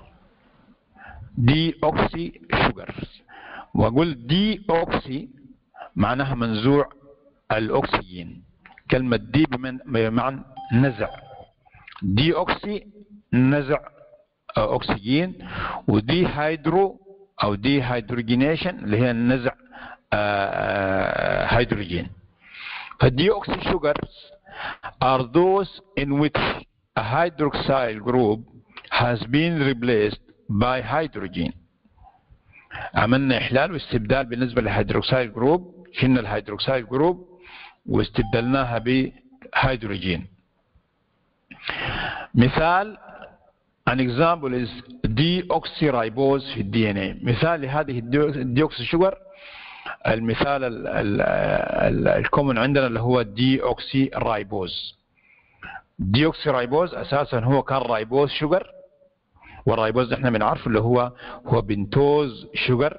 دي اوكسي شوجرز واقول دي اوكسي معناها منزوع الاكسجين كلمة دي بمعنى نزع دي اوكسي نزع اكسجين ودي هيدرو او دي هيدروجينيشن اللي هي نزع هيدروجين فالدي اوكسي شوجرز are those in which a hydroxyl group has been replaced by hydrogen عملنا إحلال واستبدال بالنسبة للهيدروكسيل جروب شلنا الهيدروكسيل جروب واستبدلناها بهيدروجين مثال an example is deoxyribose في الدي ان اي مثال لهذه الديوكسي شوجر المثال الكومن عندنا اللي هو ديوكسي رايبوز ديوكسي رايبوز اساسا هو كان رايبوز شوجر والرايبوز احنا بنعرفه اللي هو هو بنتوز شوجر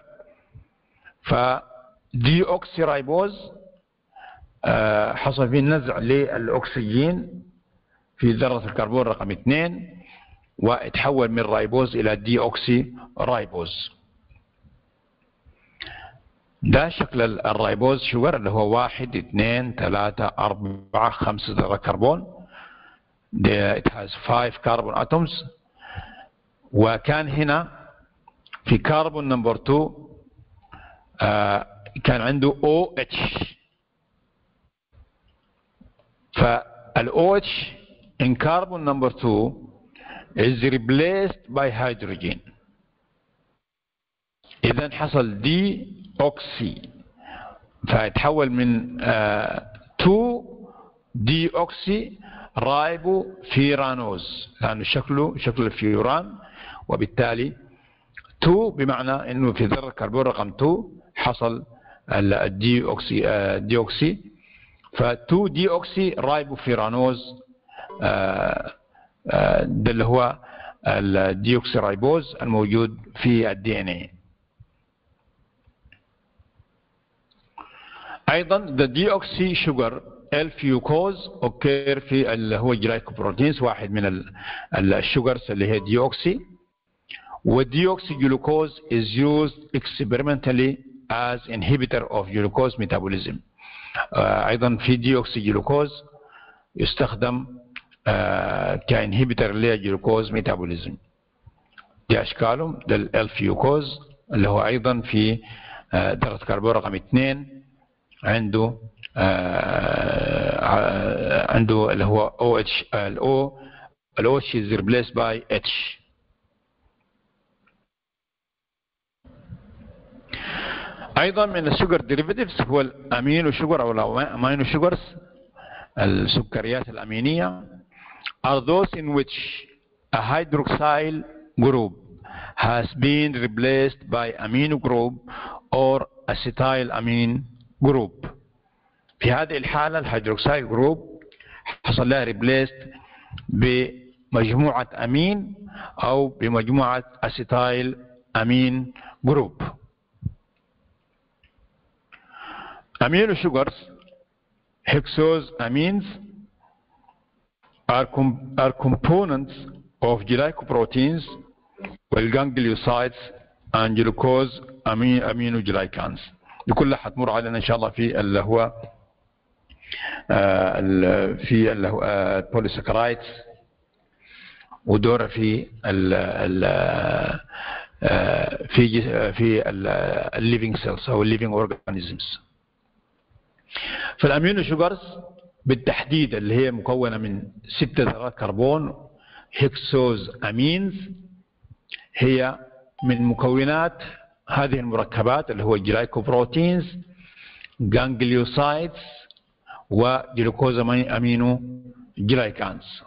فدي اوكسي رايبوز آه حصل فيه نزع للاكسجين في ذرة الكربون رقم اثنين وتحول من رايبوز الى دي اوكسي رايبوز ده شكل الرايبوز شوجر اللي هو واحد اثنين ثلاثة أربعة خمسة ذرة كربون it has five carbon atoms وكان هنا في كربون نمبر 2 آه كان عنده OH فال OH in carbon number 2 is replaced by hydrogen إذا حصل دي أوكسي فيتحول من 2 دي أوكسي رايبو فيرانوز لأنه شكله شكل الفيوران وبالتالي 2 بمعنى انه في ذره الكربون رقم 2 حصل الدي اوكسي دي اوكسي ف2 دي اوكسي رايبوفيرانوز ده اللي هو الديوكسي رايبوز الموجود في الدي ان اي ايضا the deoxy sugar الفيوكوز اوكير في اللي هو جلايكوبروتينز واحد من الشوجرز اللي هي ديوكسي والديوكسيجلوكوز is used experimentally as inhibitor of glucose metabolism ايضا في ديوكسيجلوكوز يستخدم كانهبيتر للجلوكوز ميتابوليزم دي اشكالهم ده الفيوكوز اللي هو ايضا في ذره كربون رقم اثنين عنده عنده اللي هو OH الأو ال OH is replaced by H ايضا من السكر ديريفيتيفز هو الامينو شوجر او الامينو شوجرز السكريات الامينيه are those in which a hydroxyl group has been replaced by amino group or acetyl amine group في هذه الحالة الهيدروكسيل جروب حصل لها ريبليست بمجموعة أمين أو بمجموعة أسيتايل أمين جروب Amino sugars, hexose amines, are, com are components of glycoproteins والgangliosides and glucose amino glycans دي كلها حتمر علينا ان شاء الله في اللي هو في اللي هو البوليساكرايدز ودورها في ال ال في في الليفينج سيلز او الليفينج اورجانيزمز فالامينو شوجرز بالتحديد اللي هي مكونه من ست ذرات كربون هيكسوز امينز هي من مكونات هذه المركبات اللي هو الجلايكوبروتينز جانجليوسايدز وجلوكوز امينو جلايكانز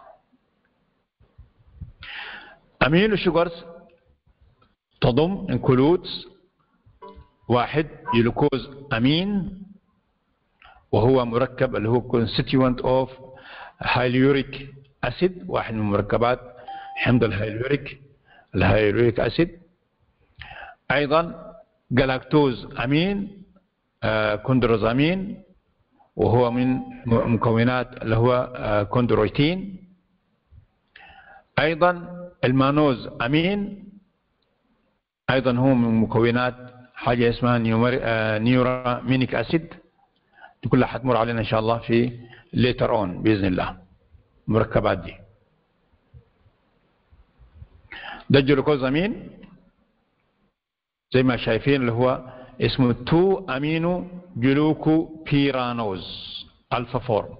امينو شوجرز تضم انكلودز واحد جلوكوز امين وهو مركب اللي هو constituent of hyaluronic acid واحد من مركبات حمض الهيلوريك الهيلوريك اسيد ايضا جلاكتوز امين آه كوندروزامين وهو من مكونات اللي هو آه كوندرويتين ايضا المانوز امين ايضا هو من مكونات حاجه اسمها نيورا مينيك اسيد دي كلها حتمر علينا ان شاء الله في ليتر اون باذن الله المركبات دي ده الجلوكوزامين زي ما شايفين اللي هو اسمه 2 امينو جلوكو بيرانوز الفا فورم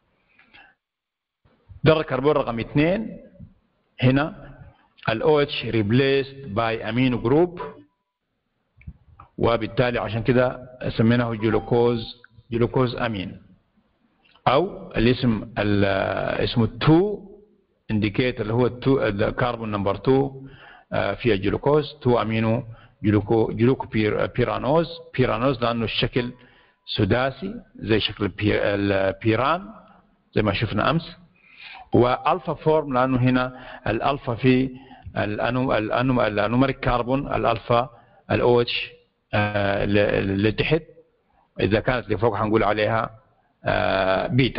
ده الكربون رقم 2 هنا ال OH replaced by amino group وبالتالي عشان كده سميناه جلوكوز جلوكوز امين او الاسم اسمه 2 indicate اللي هو الكربون نمبر 2 في الجلوكوز 2 امينو جلوكو جلوكو بيرانوز بيرانوز لانه الشكل سداسي زي شكل البيران زي ما شفنا امس والفا فورم لانه هنا الالفا في الانو الانو الانوميريك كربون الالفا الاو اتش اللي تحت اذا كانت اللي فوق هنقول عليها بيتا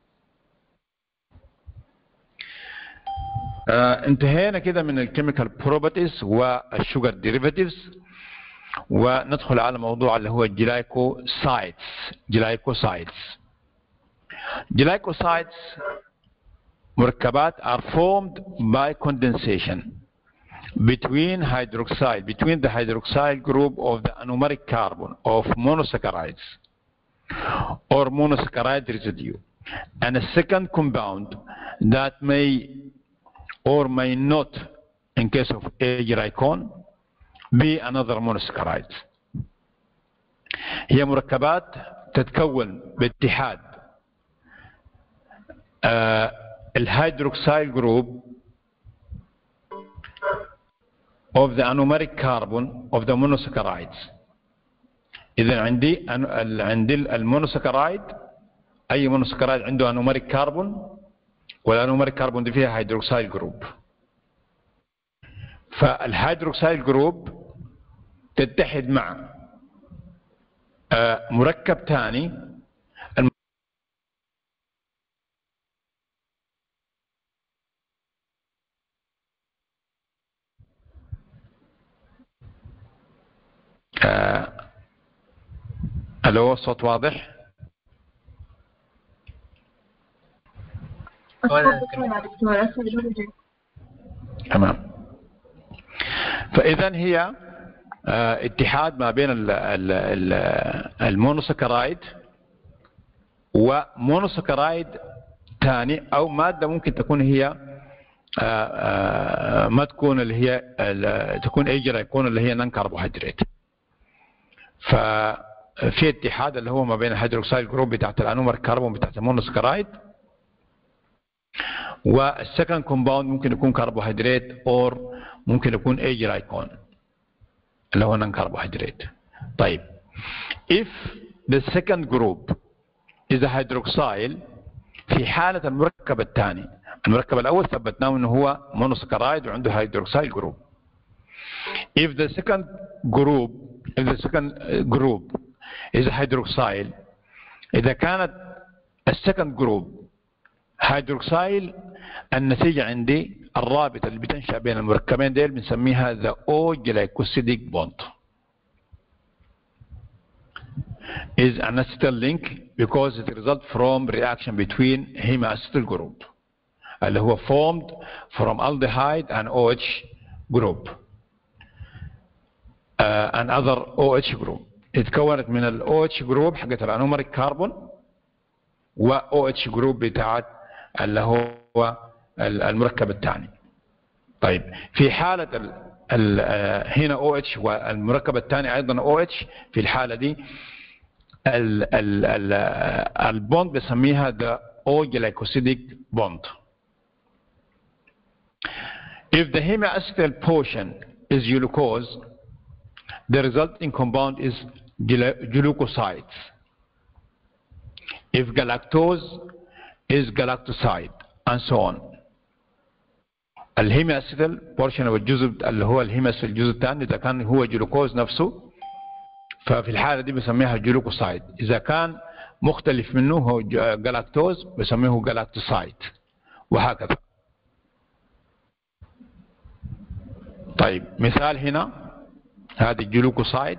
انتهينا كده من الكيميكال بروبرتيز والشوجر ديريفاتيفز وندخل على موضوع اللي هو الجلايكوسايدز جلايكوسايدز جلايكوسايدز مركبات are formed by condensation between hydroxide between the hydroxide group of the anomeric carbon of monosaccharides or monosaccharide residue and a second compound that may or may not in case of aglycon be another monosaccharide هي مركبات تتكون باتحاد آه الهيدروكسيل جروب of the anomeric carbon of the monosaccharides إذا عندي عندي المونوسكرايد أي مونوسكرايد عنده انوميريك كربون والانوميريك كربون دي فيها هيدروكسيل جروب فالهيدروكسيل جروب تتحد مع مركب ثاني الو الصوت واضح؟ تمام فاذا هي اه اتحاد ما بين المونوسكرايد ومونوسكرايد ثاني او ماده ممكن تكون هي اه اه ما تكون اللي هي تكون ايجرا يكون اللي هي نان كربوهيدرات ففي اتحاد اللي هو ما بين الهيدروكسيل جروب بتاعت الانومر كربون بتاعت المونوسكرايد والسكند كومباوند ممكن يكون كربوهيدرات اور ممكن يكون ايجرايكون اللي هو نان كربوهيدرات طيب if the second group is a hydroxyl في حالة المركب الثاني المركب الأول ثبتناه أنه هو مونوسكرايد وعنده هيدروكسيل جروب if the second group if the second group is a hydroxyl إذا كانت السكند جروب هيدروكسيل النتيجة عندي الرابطة اللي بتنشأ بين المركبين ديل بنسميها the O glycosidic bond is an acetyl link because it results from reaction between hemiacetyl group اللي هو formed from aldehyde and OH group uh, and other OH group اتكونت من ال OH group حقت الانومريك كربون و OH group بتاعت اللي هو المركب الثاني طيب في حالة ال ال هنا OH والمركب الثاني أيضا OH في الحالة دي ال ال ال البوند بسميها the O-glycosidic bond If the hemiacetal portion is glucose, the resulting compound is glucosides. If galactose is galactoside and so on. الهيمياسيتال بورشن او الجزء اللي هو الهيماس الجزء الثاني اذا كان هو جلوكوز نفسه ففي الحاله دي بسميها جلوكوسايد اذا كان مختلف منه هو جلاكتوز بسميه جلاكتوسايد وهكذا طيب مثال هنا هذه الجلوكوسايد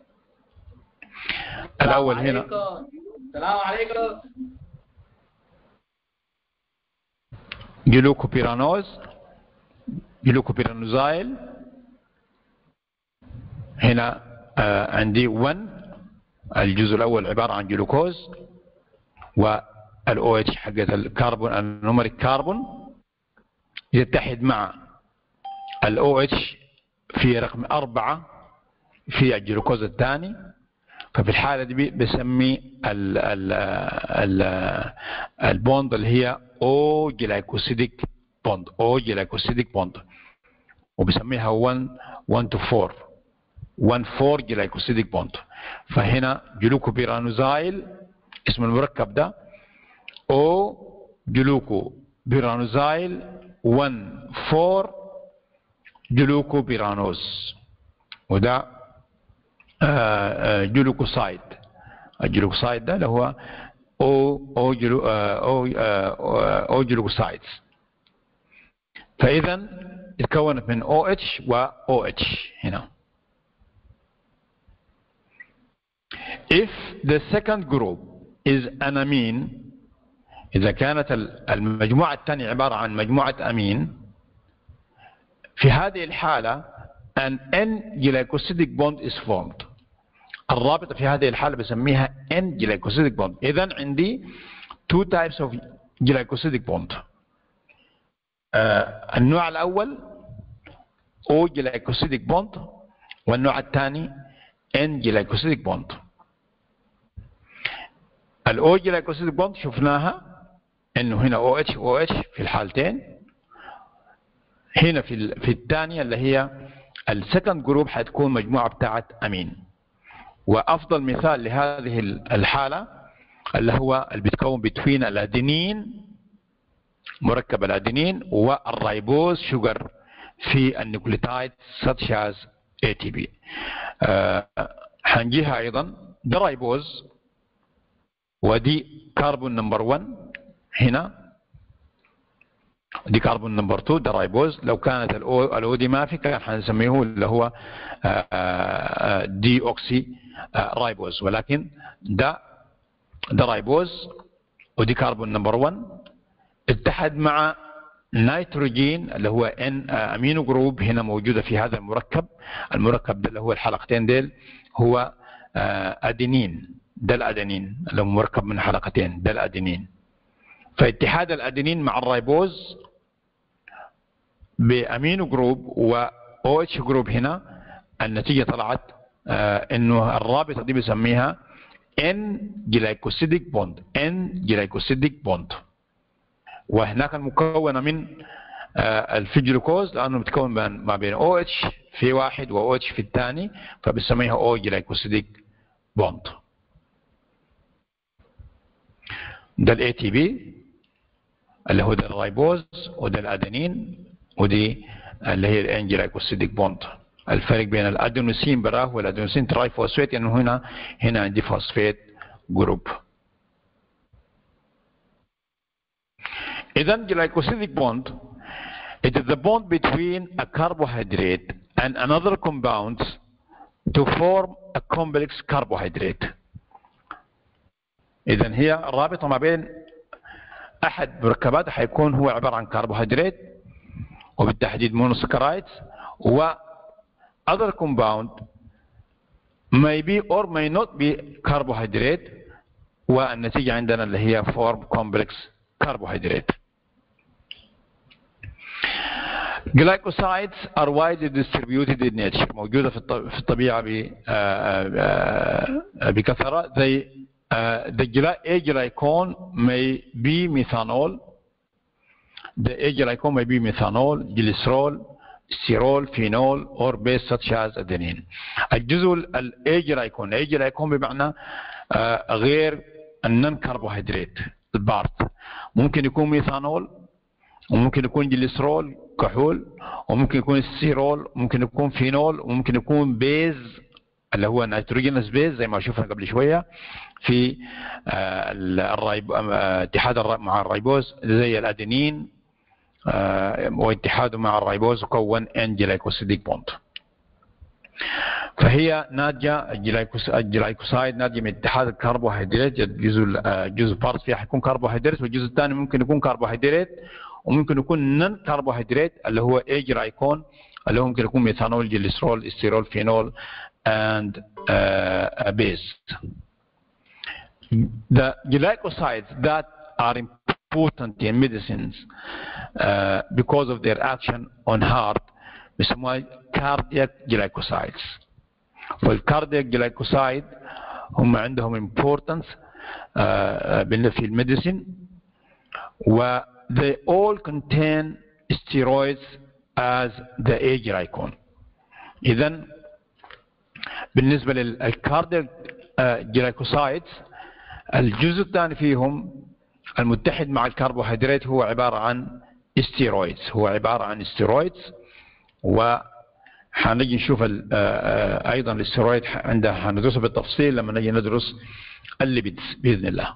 الاول هنا السلام عليكم جلوكوبيرانوز جلوكوبيرانوزايل هنا آه عندي 1 الجزء الاول عباره عن جلوكوز والاو اتش حقت الكربون النومريك كربون يتحد مع الاو اتش في رقم أربعة في الجلوكوز الثاني ففي الحالة دي بسمي ال ال ال البوند اللي هي او جلايكوسيديك بوند او جلايكوسيديك بوند وبسميها 1 1 تو 4 1 4 جلايكوسيديك بوند فهنا جلوكوبيرانوزايل اسم المركب ده او جلوكوبيرانوزايل 1 4 جلوكوبيرانوز وده جلوكوسايد الجلوكوسايد ده اللي هو او او جلو او او جلوكوسايدز فاذا اتكونت من او اتش و او اتش هنا if the second group is an amine إذا كانت المجموعة الثانية عبارة عن مجموعة أمين في هذه الحالة an N-glycosidic bond is formed الرابطة في هذه الحالة بسميها N-glycosidic bond إذا عندي two types of glycosidic bond آه النوع الأول O-glycosidic bond والنوع الثاني N-glycosidic bond الاو جلايكوسيديك بوند شفناها انه هنا او اتش او اتش في الحالتين هنا في في الثانيه اللي هي السكند جروب حتكون مجموعه بتاعت امين وافضل مثال لهذه الحاله اللي هو اللي بيتكون بين الادينين مركب الادينين والرايبوز شوجر في النيوكليوتايد such as ATP آه حنجيها ايضا ده رايبوز ودي كربون نمبر 1 هنا دي كربون نمبر 2 ده رايبوز لو كانت الاو الاو دي ما في كان حنسميه اللي هو دي اوكسي رايبوز ولكن ده ده رايبوز ودي كربون نمبر 1 اتحد مع نيتروجين اللي هو ان امينو جروب هنا موجوده في هذا المركب المركب ده اللي هو الحلقتين ديل هو ادينين ده الادينين اللي هو مركب من حلقتين ده الادينين فاتحاد الادينين مع الرايبوز بامينو جروب و او اتش جروب هنا النتيجه طلعت آه انه الرابطه دي بسميها ان جلايكوسيديك بوند ان جلايكوسيديك بوند وهناك المكونه من آه الفيجلوكوز لانه متكون ما بين او اتش في واحد و او اتش في الثاني فبسميها او جلايكوسيديك بوند ده الاي تي بي اللي هو ده الرايبوز وده الادينين ودي اللي هي الانجلايكوسيديك بوند الفرق بين الادينوسين براه والادينوسين تراي فوسفيت انه هنا هنا عندي فوسفيت جروب اذا جلايكوسيديك بوند It is the bond between a carbohydrate and another compound to form a complex carbohydrate. إذا هي رابطة ما بين أحد مركبات حيكون هو عبارة عن كربوهيدرات وبالتحديد مونوسكرايدز و other compound may be or may not be carbohydrate والنتيجة عندنا اللي هي form complex carbohydrate. Glycosides are widely distributed in nature موجودة في الطبيعة بكثرة they uh, the A glycone may be methanol the A glycone may be methanol glycerol ستيرول فينول or base such as adenine الجزء ال A glycone A glycone بمعنى uh, غير النون كربوهيدرات البارت ممكن يكون ميثانول وممكن يكون جليسرول كحول وممكن يكون ستيرول ممكن يكون فينول وممكن يكون بيز اللي هو نيتروجينس بيز زي ما شفنا قبل شويه في الرايب اتحاد مع الريبوز زي الادينين واتحاده مع الريبوز وكون ان جلايكوسيديك بوند فهي ناتجه الجلايكوسايد ناتجه من اتحاد الكربوهيدرات الجزء الجزء بارت فيها حيكون كربوهيدرات والجزء الثاني ممكن يكون كربوهيدرات وممكن يكون نون كربوهيدرات اللي هو اي جلايكون اللي هو ممكن يكون ميثانول جليسرول استيرول فينول and uh, base. The glycosides that are important in medicines uh, because of their action on heart بيسموها cardiac glycosides. فالكاردياك جلايكوسايد هم عندهم importance uh, في الميديسين و they all contain steroids as the A glycone. إذا بالنسبة للكاردياك جلايكوسايدز الجزء الثاني فيهم المتحد مع الكربوهيدرات هو عبارة عن استيرويدز هو عبارة عن استيرويدز وحنجي نشوف ايضا الاستيرويد عندها حندرسه بالتفصيل لما نجي ندرس الليبيدز باذن الله.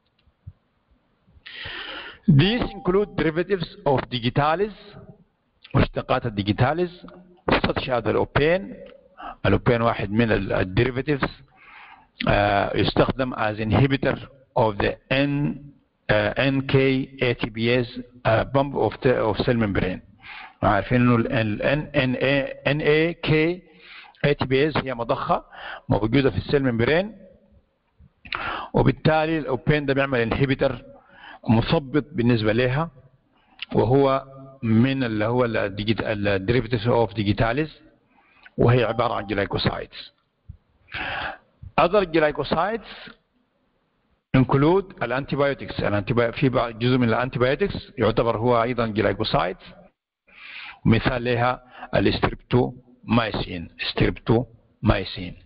These include derivatives of digitalis مشتقات الديجيتاليز such as الأوبين الأوبين واحد من الديريفاتيفز يستخدم as inhibitor of the N uh, NK ATPase uh, bump of, the, of cell membrane عارفين انه ال NAK ATPase هي مضخة موجودة في السيل ممبرين وبالتالي الاوبين ده بيعمل انهبيتر مثبط بالنسبة لها وهو من اللي هو الديريفاتيف اوف ديجيتاليز وهي عبارة عن جلايكوسايدز other glycosides include الانتيبيوتكس في جزء من الانتيبيوتكس يعتبر هو ايضا جلايكوسايدز مثال لها الاستريبتومايسين استريبتومايسين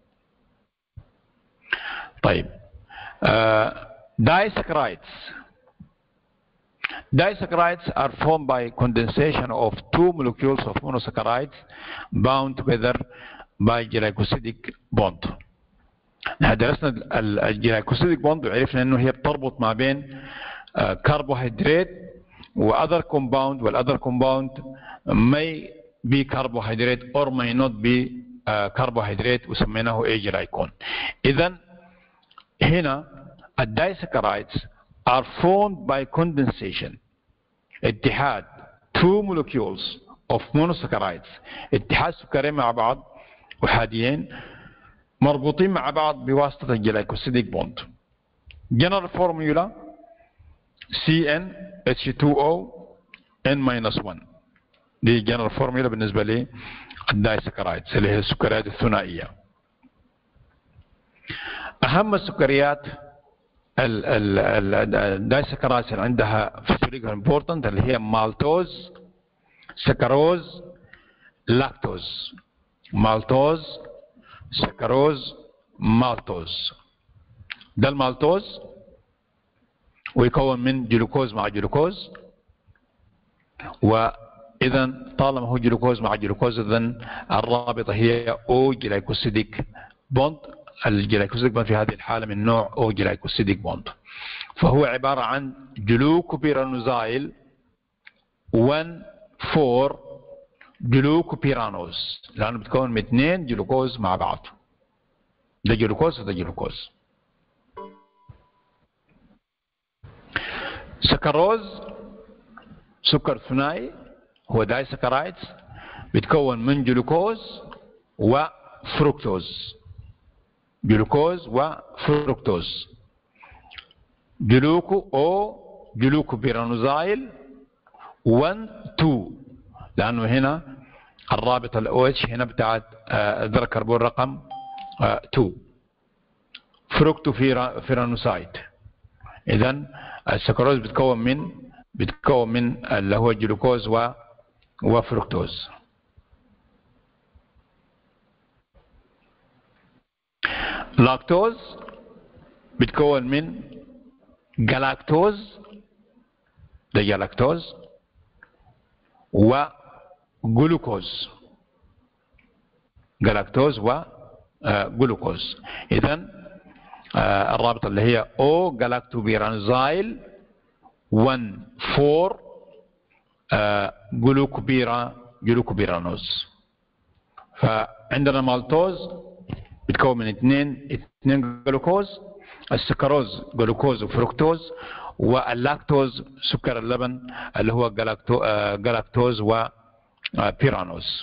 طيب دايسكرايدز Disaccharides are formed by condensation of two molecules of monosaccharides bound together by glycosidic bond. نحن درسنا الجلايكوسيديك بوند وعرفنا انه هي بتربط ما بين كربوهيدرات واذر كومباوند والاذر كومباوند may be carbohydrate or may not be carbohydrate وسميناه اي جلايكون. اذا هنا الدايسكرايدز are formed by condensation اتحاد two molecules of monosaccharides اتحاد سكرين مع بعض احاديين مربوطين مع بعض بواسطة الجلايكوسيديك بوند general formula CN H2O N-1 دي general formula بالنسبة لي الدايسكرايدز اللي هي السكريات الثنائية أهم السكريات الدايسكرايدز اللي عندها فيسيولوجيكال امبورتنت اللي هي مالتوز سكروز لاكتوز مالتوز سكروز مالتوز ده المالتوز ويكون من جلوكوز مع جلوكوز واذا طالما هو جلوكوز مع جلوكوز اذا الرابطه هي او جلايكوسيديك بوند الجلايكوسيديك بوند في هذه الحاله من نوع او جلايكوسيديك بوند فهو عباره عن جلوكوبيرانوزايل 1 4 جلوكوبيرانوز لانه بتكون من اثنين جلوكوز مع بعض ده جلوكوز وده جلوكوز سكروز سكر ثنائي هو داي سكرايدز بيتكون من جلوكوز وفركتوز جلوكوز وفركتوز جلوكو او جلوكو بيرانوزايل 1 2 لانه هنا الرابط الاو اتش هنا بتاعت ذره كربون رقم 2 فروكتو فيرانوسايد اذا السكروز بتكون من بتكون من اللي هو الجلوكوز و وفركتوز لاكتوز بتكون من جلاكتوز ده جلاكتوز وجلوكوز جلاكتوز وجلوكوز اذا الرابطه اللي هي او جلاكتوبيرانزايل 1 4 جلوكوبيرا جلوكوبيرانوز فعندنا مالتوز بتكون من اثنين اثنين جلوكوز السكروز جلوكوز وفركتوز واللاكتوز سكر اللبن اللي هو جلاكتو جلاكتوز وبيرانوز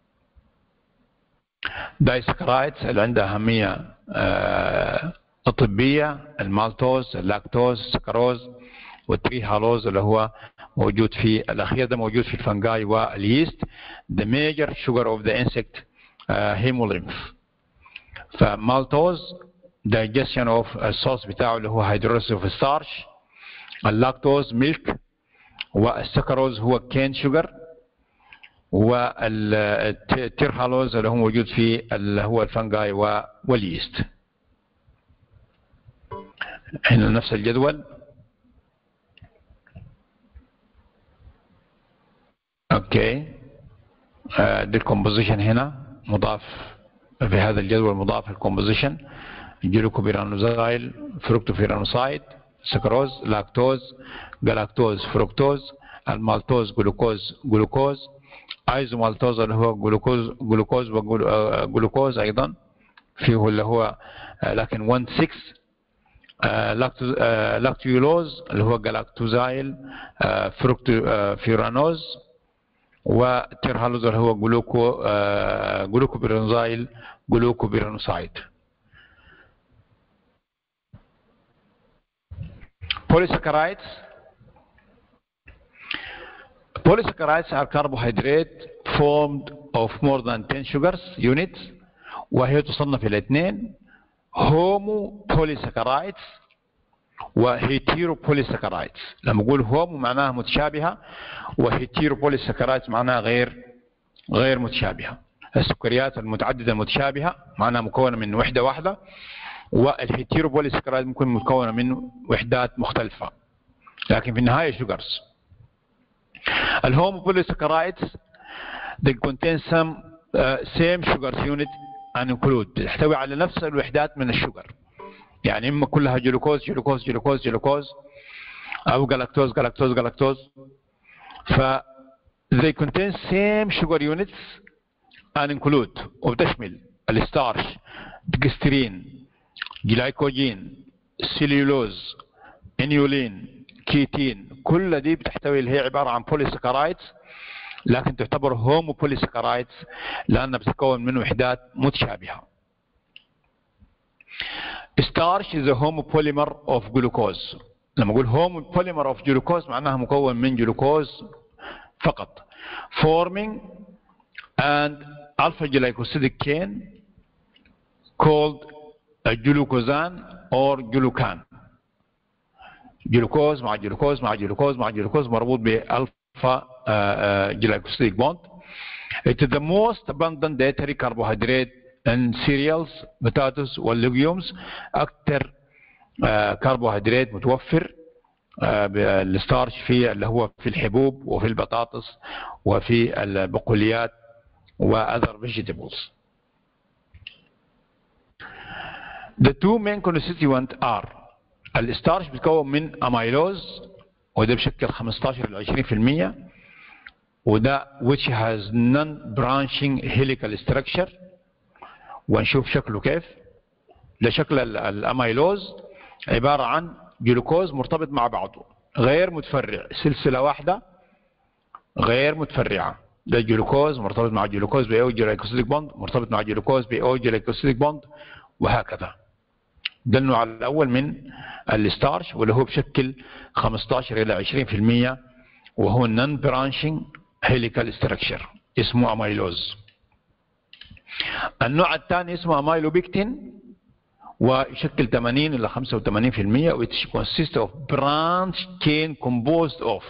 دايسكرايتس اللي عندها أهمية طبية المالتوز اللاكتوز السكروز والتري هالوز اللي هو موجود في الأخير ده موجود في الفنجاي واليست the major sugar of the insect uh, hemolymph فمالتوز digestion of الصوص بتاعه اللي هو hydrolysis of starch اللاكتوز ميلك والسكروز هو كين شوجر والتيرهالوز اللي هو موجود في اللي هو الفنجاي واليست هنا نفس الجدول اوكي دي الكومبوزيشن هنا مضاف في هذا الجدول مضاف الكومبوزيشن جلوكوبيرانوزايل فروكتوفيرانوسايد سكروز لاكتوز جلاكتوز فركتوز المالتوز جلوكوز جلوكوز ايزومالتوز اللي هو جلوكوز جلوكوز وجلوكوز ايضا فيه اللي هو لكن 1 6 لاكتيولوز اللي هو جلاكتوزايل فيرانوز وتيرهالوز اللي هو جلوكو جلوكوبيرانوزايل جلوكوبيرانوسايد polysaccharides polysaccharides are carbohydrate formed of more than 10 sugars units وهي تصنف الى اثنين هومو polysaccharides وهيتيرو polysaccharides لما اقول هومو معناها متشابهه وهيتيرو polysaccharides معناها غير غير متشابهه السكريات المتعدده المتشابهه معناها مكونه من وحده واحده والهيتيروبوليسكرايد ممكن مكونة من وحدات مختلفة لكن في النهاية شوجرز الهوموبوليسكرايدز they contain some uh, same sugars unit and include تحتوي على نفس الوحدات من الشجر يعني اما كلها جلوكوز جلوكوز جلوكوز جلوكوز او جلاكتوز جلاكتوز جلاكتوز ف they contain same sugar units and include وبتشمل الستارش ديكسترين جلايكوجين سيلولوز انيولين كيتين كل دي بتحتوي اللي هي عباره عن بوليسكرايدز لكن تعتبر هومو بوليسكرايدز لانها بتتكون من وحدات متشابهه. Starch is a homopolymer of glucose. لما اقول homopolymer of glucose معناها مكون من جلوكوز فقط. Forming and alpha glycosidic chain called الجلوكوزان اور جلوكان جلوكوز مع جلوكوز مع جلوكوز مع جلوكوز مربوط بالفا جلايكوسيديك بوند It is the most abundant dietary carbohydrate in cereals, potatoes والليجيومز أكثر كربوهيدرات متوفر الستارش في اللي هو في الحبوب وفي البطاطس وفي البقوليات و other vegetables. The two main constituent are الستارش بيتكون من اميلوز وده بشكل 15 ل 20% وده which has non-branching helical structure ونشوف شكله كيف ده شكل ال- الاميلوز عبارة عن جلوكوز مرتبط مع بعضه غير متفرع سلسلة واحدة غير متفرعة ده جلوكوز مرتبط مع جلوكوز بأو جلايكوسيديك بوند مرتبط مع جلوكوز بأو جلايكوسيديك بوند وهكذا ده النوع الأول من الستارش واللي هو بشكل 15 إلى 20% وهو نون برانشنج هيليكال ستراكشر اسمه اميلوز النوع الثاني اسمه اميلوبيكتين ويشكل 80 إلى 85% which consists of branch chain composed of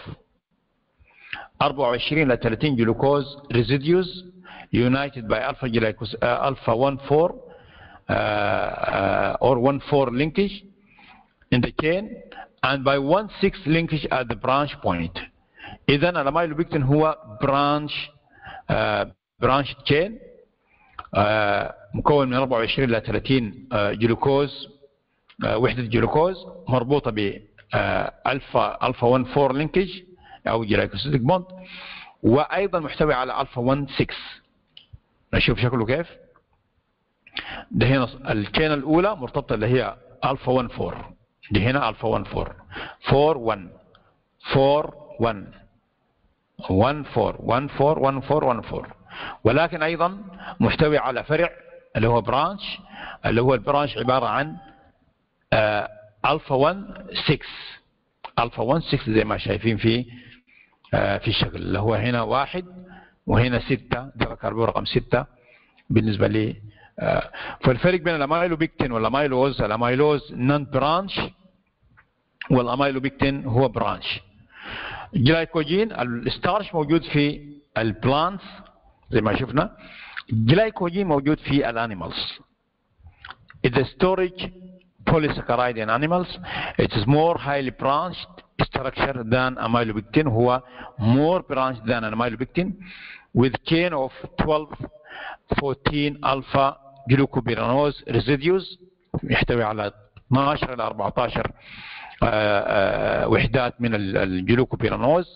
24 إلى 30 جلوكوز residues united by alpha glycos uh, alpha 1 4 uh, uh, or 1 4 linkage in the chain and by 1 6 linkage at the branch point إذا الاميلوبيكتين هو branch uh, branch chain uh, مكون من 24 إلى 30 uh, جلوكوز uh, وحدة جلوكوز مربوطة ب الفا الفا 1 4 لينكج او جلايكوسيديك بوند وايضا محتوي على الفا 1 6 نشوف شكله كيف ده هنا الكينة الاولى مرتبطة اللي هي الفا 1 4 دي هنا الفا 1 4 4 1 4 1 1 4 1 4 1 4 1 4 ولكن ايضا محتوي على فرع اللي هو برانش اللي هو البرانش عبارة عن آه الفا 1 6 الفا 1 6 زي ما شايفين في آه في الشكل اللي هو هنا واحد وهنا ستة ده كربون رقم ستة بالنسبة لي آه فالفرق بين الاميلوبيكتين والاميلوز الاميلوز نون برانش والاميلوبيكتين هو برانش جلايكوجين الستارش موجود في البلانتس زي ما شفنا جلايكوجين موجود في الانيمالز The storage polysaccharide in animals it is more highly branched structure than amylobectin هو more branched than amylobectin with chain of 12 14 alpha glucopyranose residues يحتوي على 12 الى 14 آآ آآ وحدات من الجلوكوبيرانوز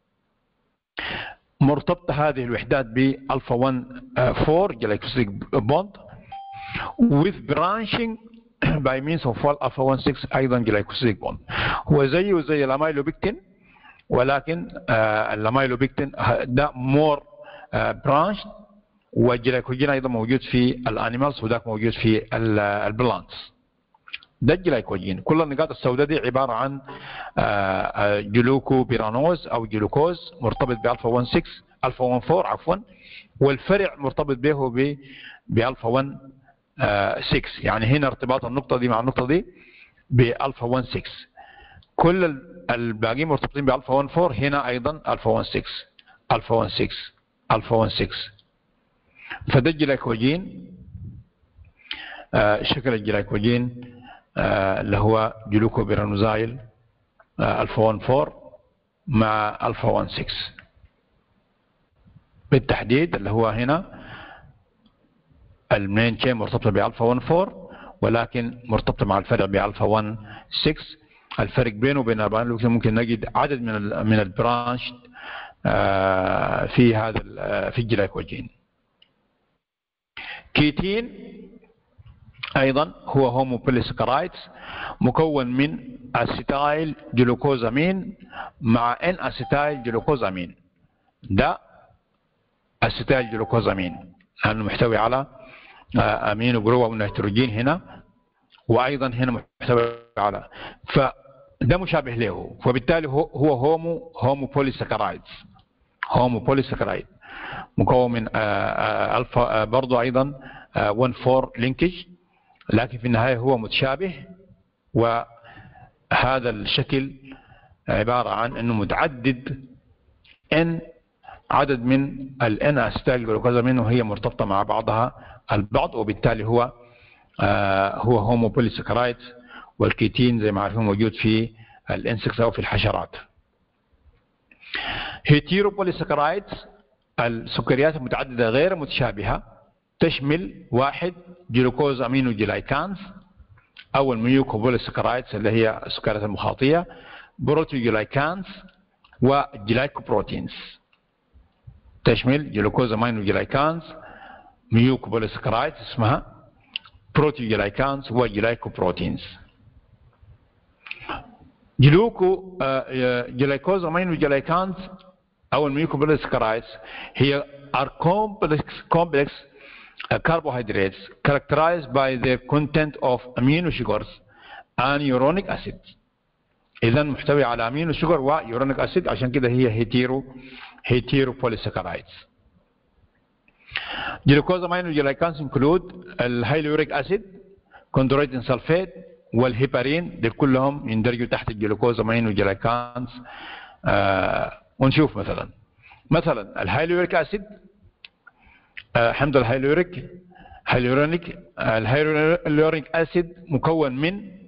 مرتبطة هذه الوحدات بالفا 1 4 جلايكوسيديك بوند with branching by means of alpha 1 6 ايضا جلايكوسيديك بوند هو زيه زي الاميلوبيكتين ولكن آه الاميلوبيكتين ده مور آه برانش والجلايكوجين ايضا موجود في الانيمالز وذاك موجود في البلانتس ده الجلايكوجين كل النقاط السوداء دي عبارة عن آه جلوكو بيرانوز او جلوكوز مرتبط بالفا 1 6 الفا 1 4 عفوا والفرع مرتبط به ب بالفا 1 6 يعني هنا ارتباط النقطة دي مع النقطة دي بالفا 1 6 كل الباقيين مرتبطين بالفا 1 4 هنا ايضا الفا 1 6 الفا 1 6 الفا 1 6 فده الجلايكوجين آه شكل الجلايكوجين آه اللي هو جلوكوبيرانوزايل آه الفا 1 4 مع الفا 1 6 بالتحديد اللي هو هنا المين تشين مرتبطة بألفا 1 4 ولكن مرتبطة مع الفرع بألفا 1 6 الفرق بينه وبين البرانش ممكن نجد عدد من ال من البرانش في هذا في الجلايكوجين كيتين ايضا هو هوموبوليسكرايدز مكون من اسيتايل جلوكوزامين مع ان اسيتايل جلوكوزامين ده اسيتايل جلوكوزامين لانه محتوي على امينو جروب ونيتروجين هنا وايضا هنا محتوي على فده مشابه له فبالتالي هو هو هومو هومو بوليساكرايدز هومو بوليساكرايد مكون من الفا برضه ايضا 1 4 لينكج لكن في النهايه هو متشابه وهذا الشكل عباره عن انه متعدد ان عدد من الان استايل جلوكوزامين وهي مرتبطه مع بعضها البعض وبالتالي هو آه هو هوموبوليسكرايد والكيتين زي ما عارفين موجود في الانسكس او في الحشرات هيتيروبوليسكرايد السكريات المتعدده غير متشابهه تشمل واحد جلوكوز امينو جلايكانز او الميوكوبوليسكرايدز اللي هي السكريات المخاطيه بروتيوجلايكانز وجلايكوبروتينز تشمل جلوكوز امينو جلايكانز ميوكوبوليسكرايت اسمها بروتيوجلايكانز وجلايكوبروتينز جلوكو جلايكوز امينو جلايكانز او الميوكوبوليسكرايتس هي are complex complex uh, carbohydrates characterized by their content of amino sugars and uronic acid اذا محتوي على امينو شوجر ويورونيك اسيد عشان كده هي هيتيرو هيتيرو بوليساكرايدز جلوكوز امينو جلايكانز انكلود الهيلوريك اسيد كوندرويتين سلفيت والهيبارين دول كلهم يندرجوا تحت الجلوكوز امينو جلايكانز آه ونشوف مثلا مثلا الهيلوريك اسيد آه حمض الهيلوريك هيلورونيك الهيلورونيك اسيد مكون من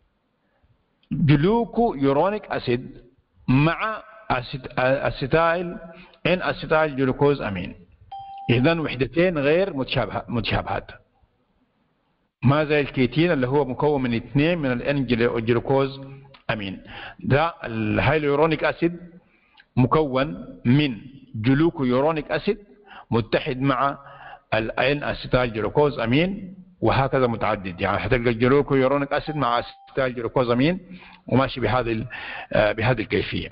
جلوكو يورونيك اسيد مع اسيتايل ان اسيتايل جلوكوز امين اذا وحدتين غير متشابهه متشابهات ما زي الكيتين اللي هو مكون من اثنين من الان جلوكوز امين ده الهيلورونيك اسيد مكون من جلوكو يورونيك اسيد متحد مع الان اسيتايل جلوكوز امين وهكذا متعدد يعني حتلقى الجلوكو يورونيك اسيد مع اسيتايل جلوكوز امين وماشي بهذه بهذه الكيفيه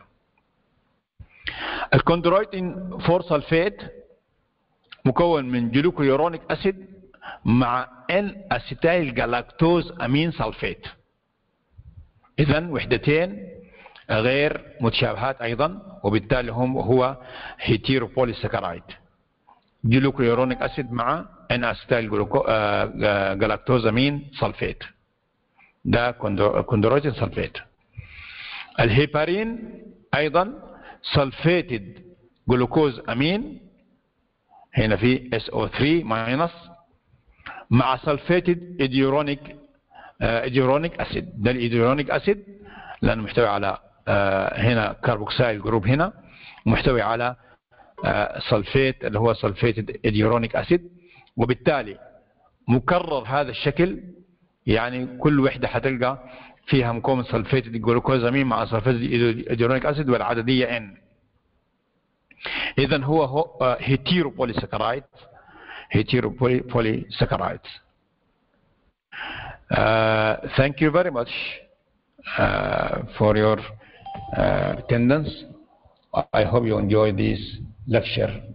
الكوندرويتين فور سلفيت مكون من جلوكو يورونيك اسيد مع ان اسيتايل جلاكتوز امين سلفيت اذا وحدتين غير متشابهات ايضا وبالتالي هم هو هيتيروبوليساكرايد جلوكو يورونيك اسيد مع ان اسيتايل جلاكتوزامين سلفيت ده كوندرويتين سلفيت الهيبارين ايضا سلفيتد جلوكوز امين هنا في SO3 ماينس مع سلفيتد ايديورونيك ايديورونيك اسيد ده الايديورونيك اسيد لانه محتوي على هنا كاربوكسيل جروب هنا محتوي على سلفيت اللي هو سلفيتد ايديورونيك اسيد وبالتالي مكرر هذا الشكل يعني كل وحده حتلقى فيها مكون سلفيتد جلوكوزامين مع سلفيتد ايديورونيك اسيد والعدديه ان اذا هو هيتيرو بوليساكرايد هيتيرو بوليساكرايد Uh, thank you very much uh, for your uh, attendance. I hope you enjoy this lecture.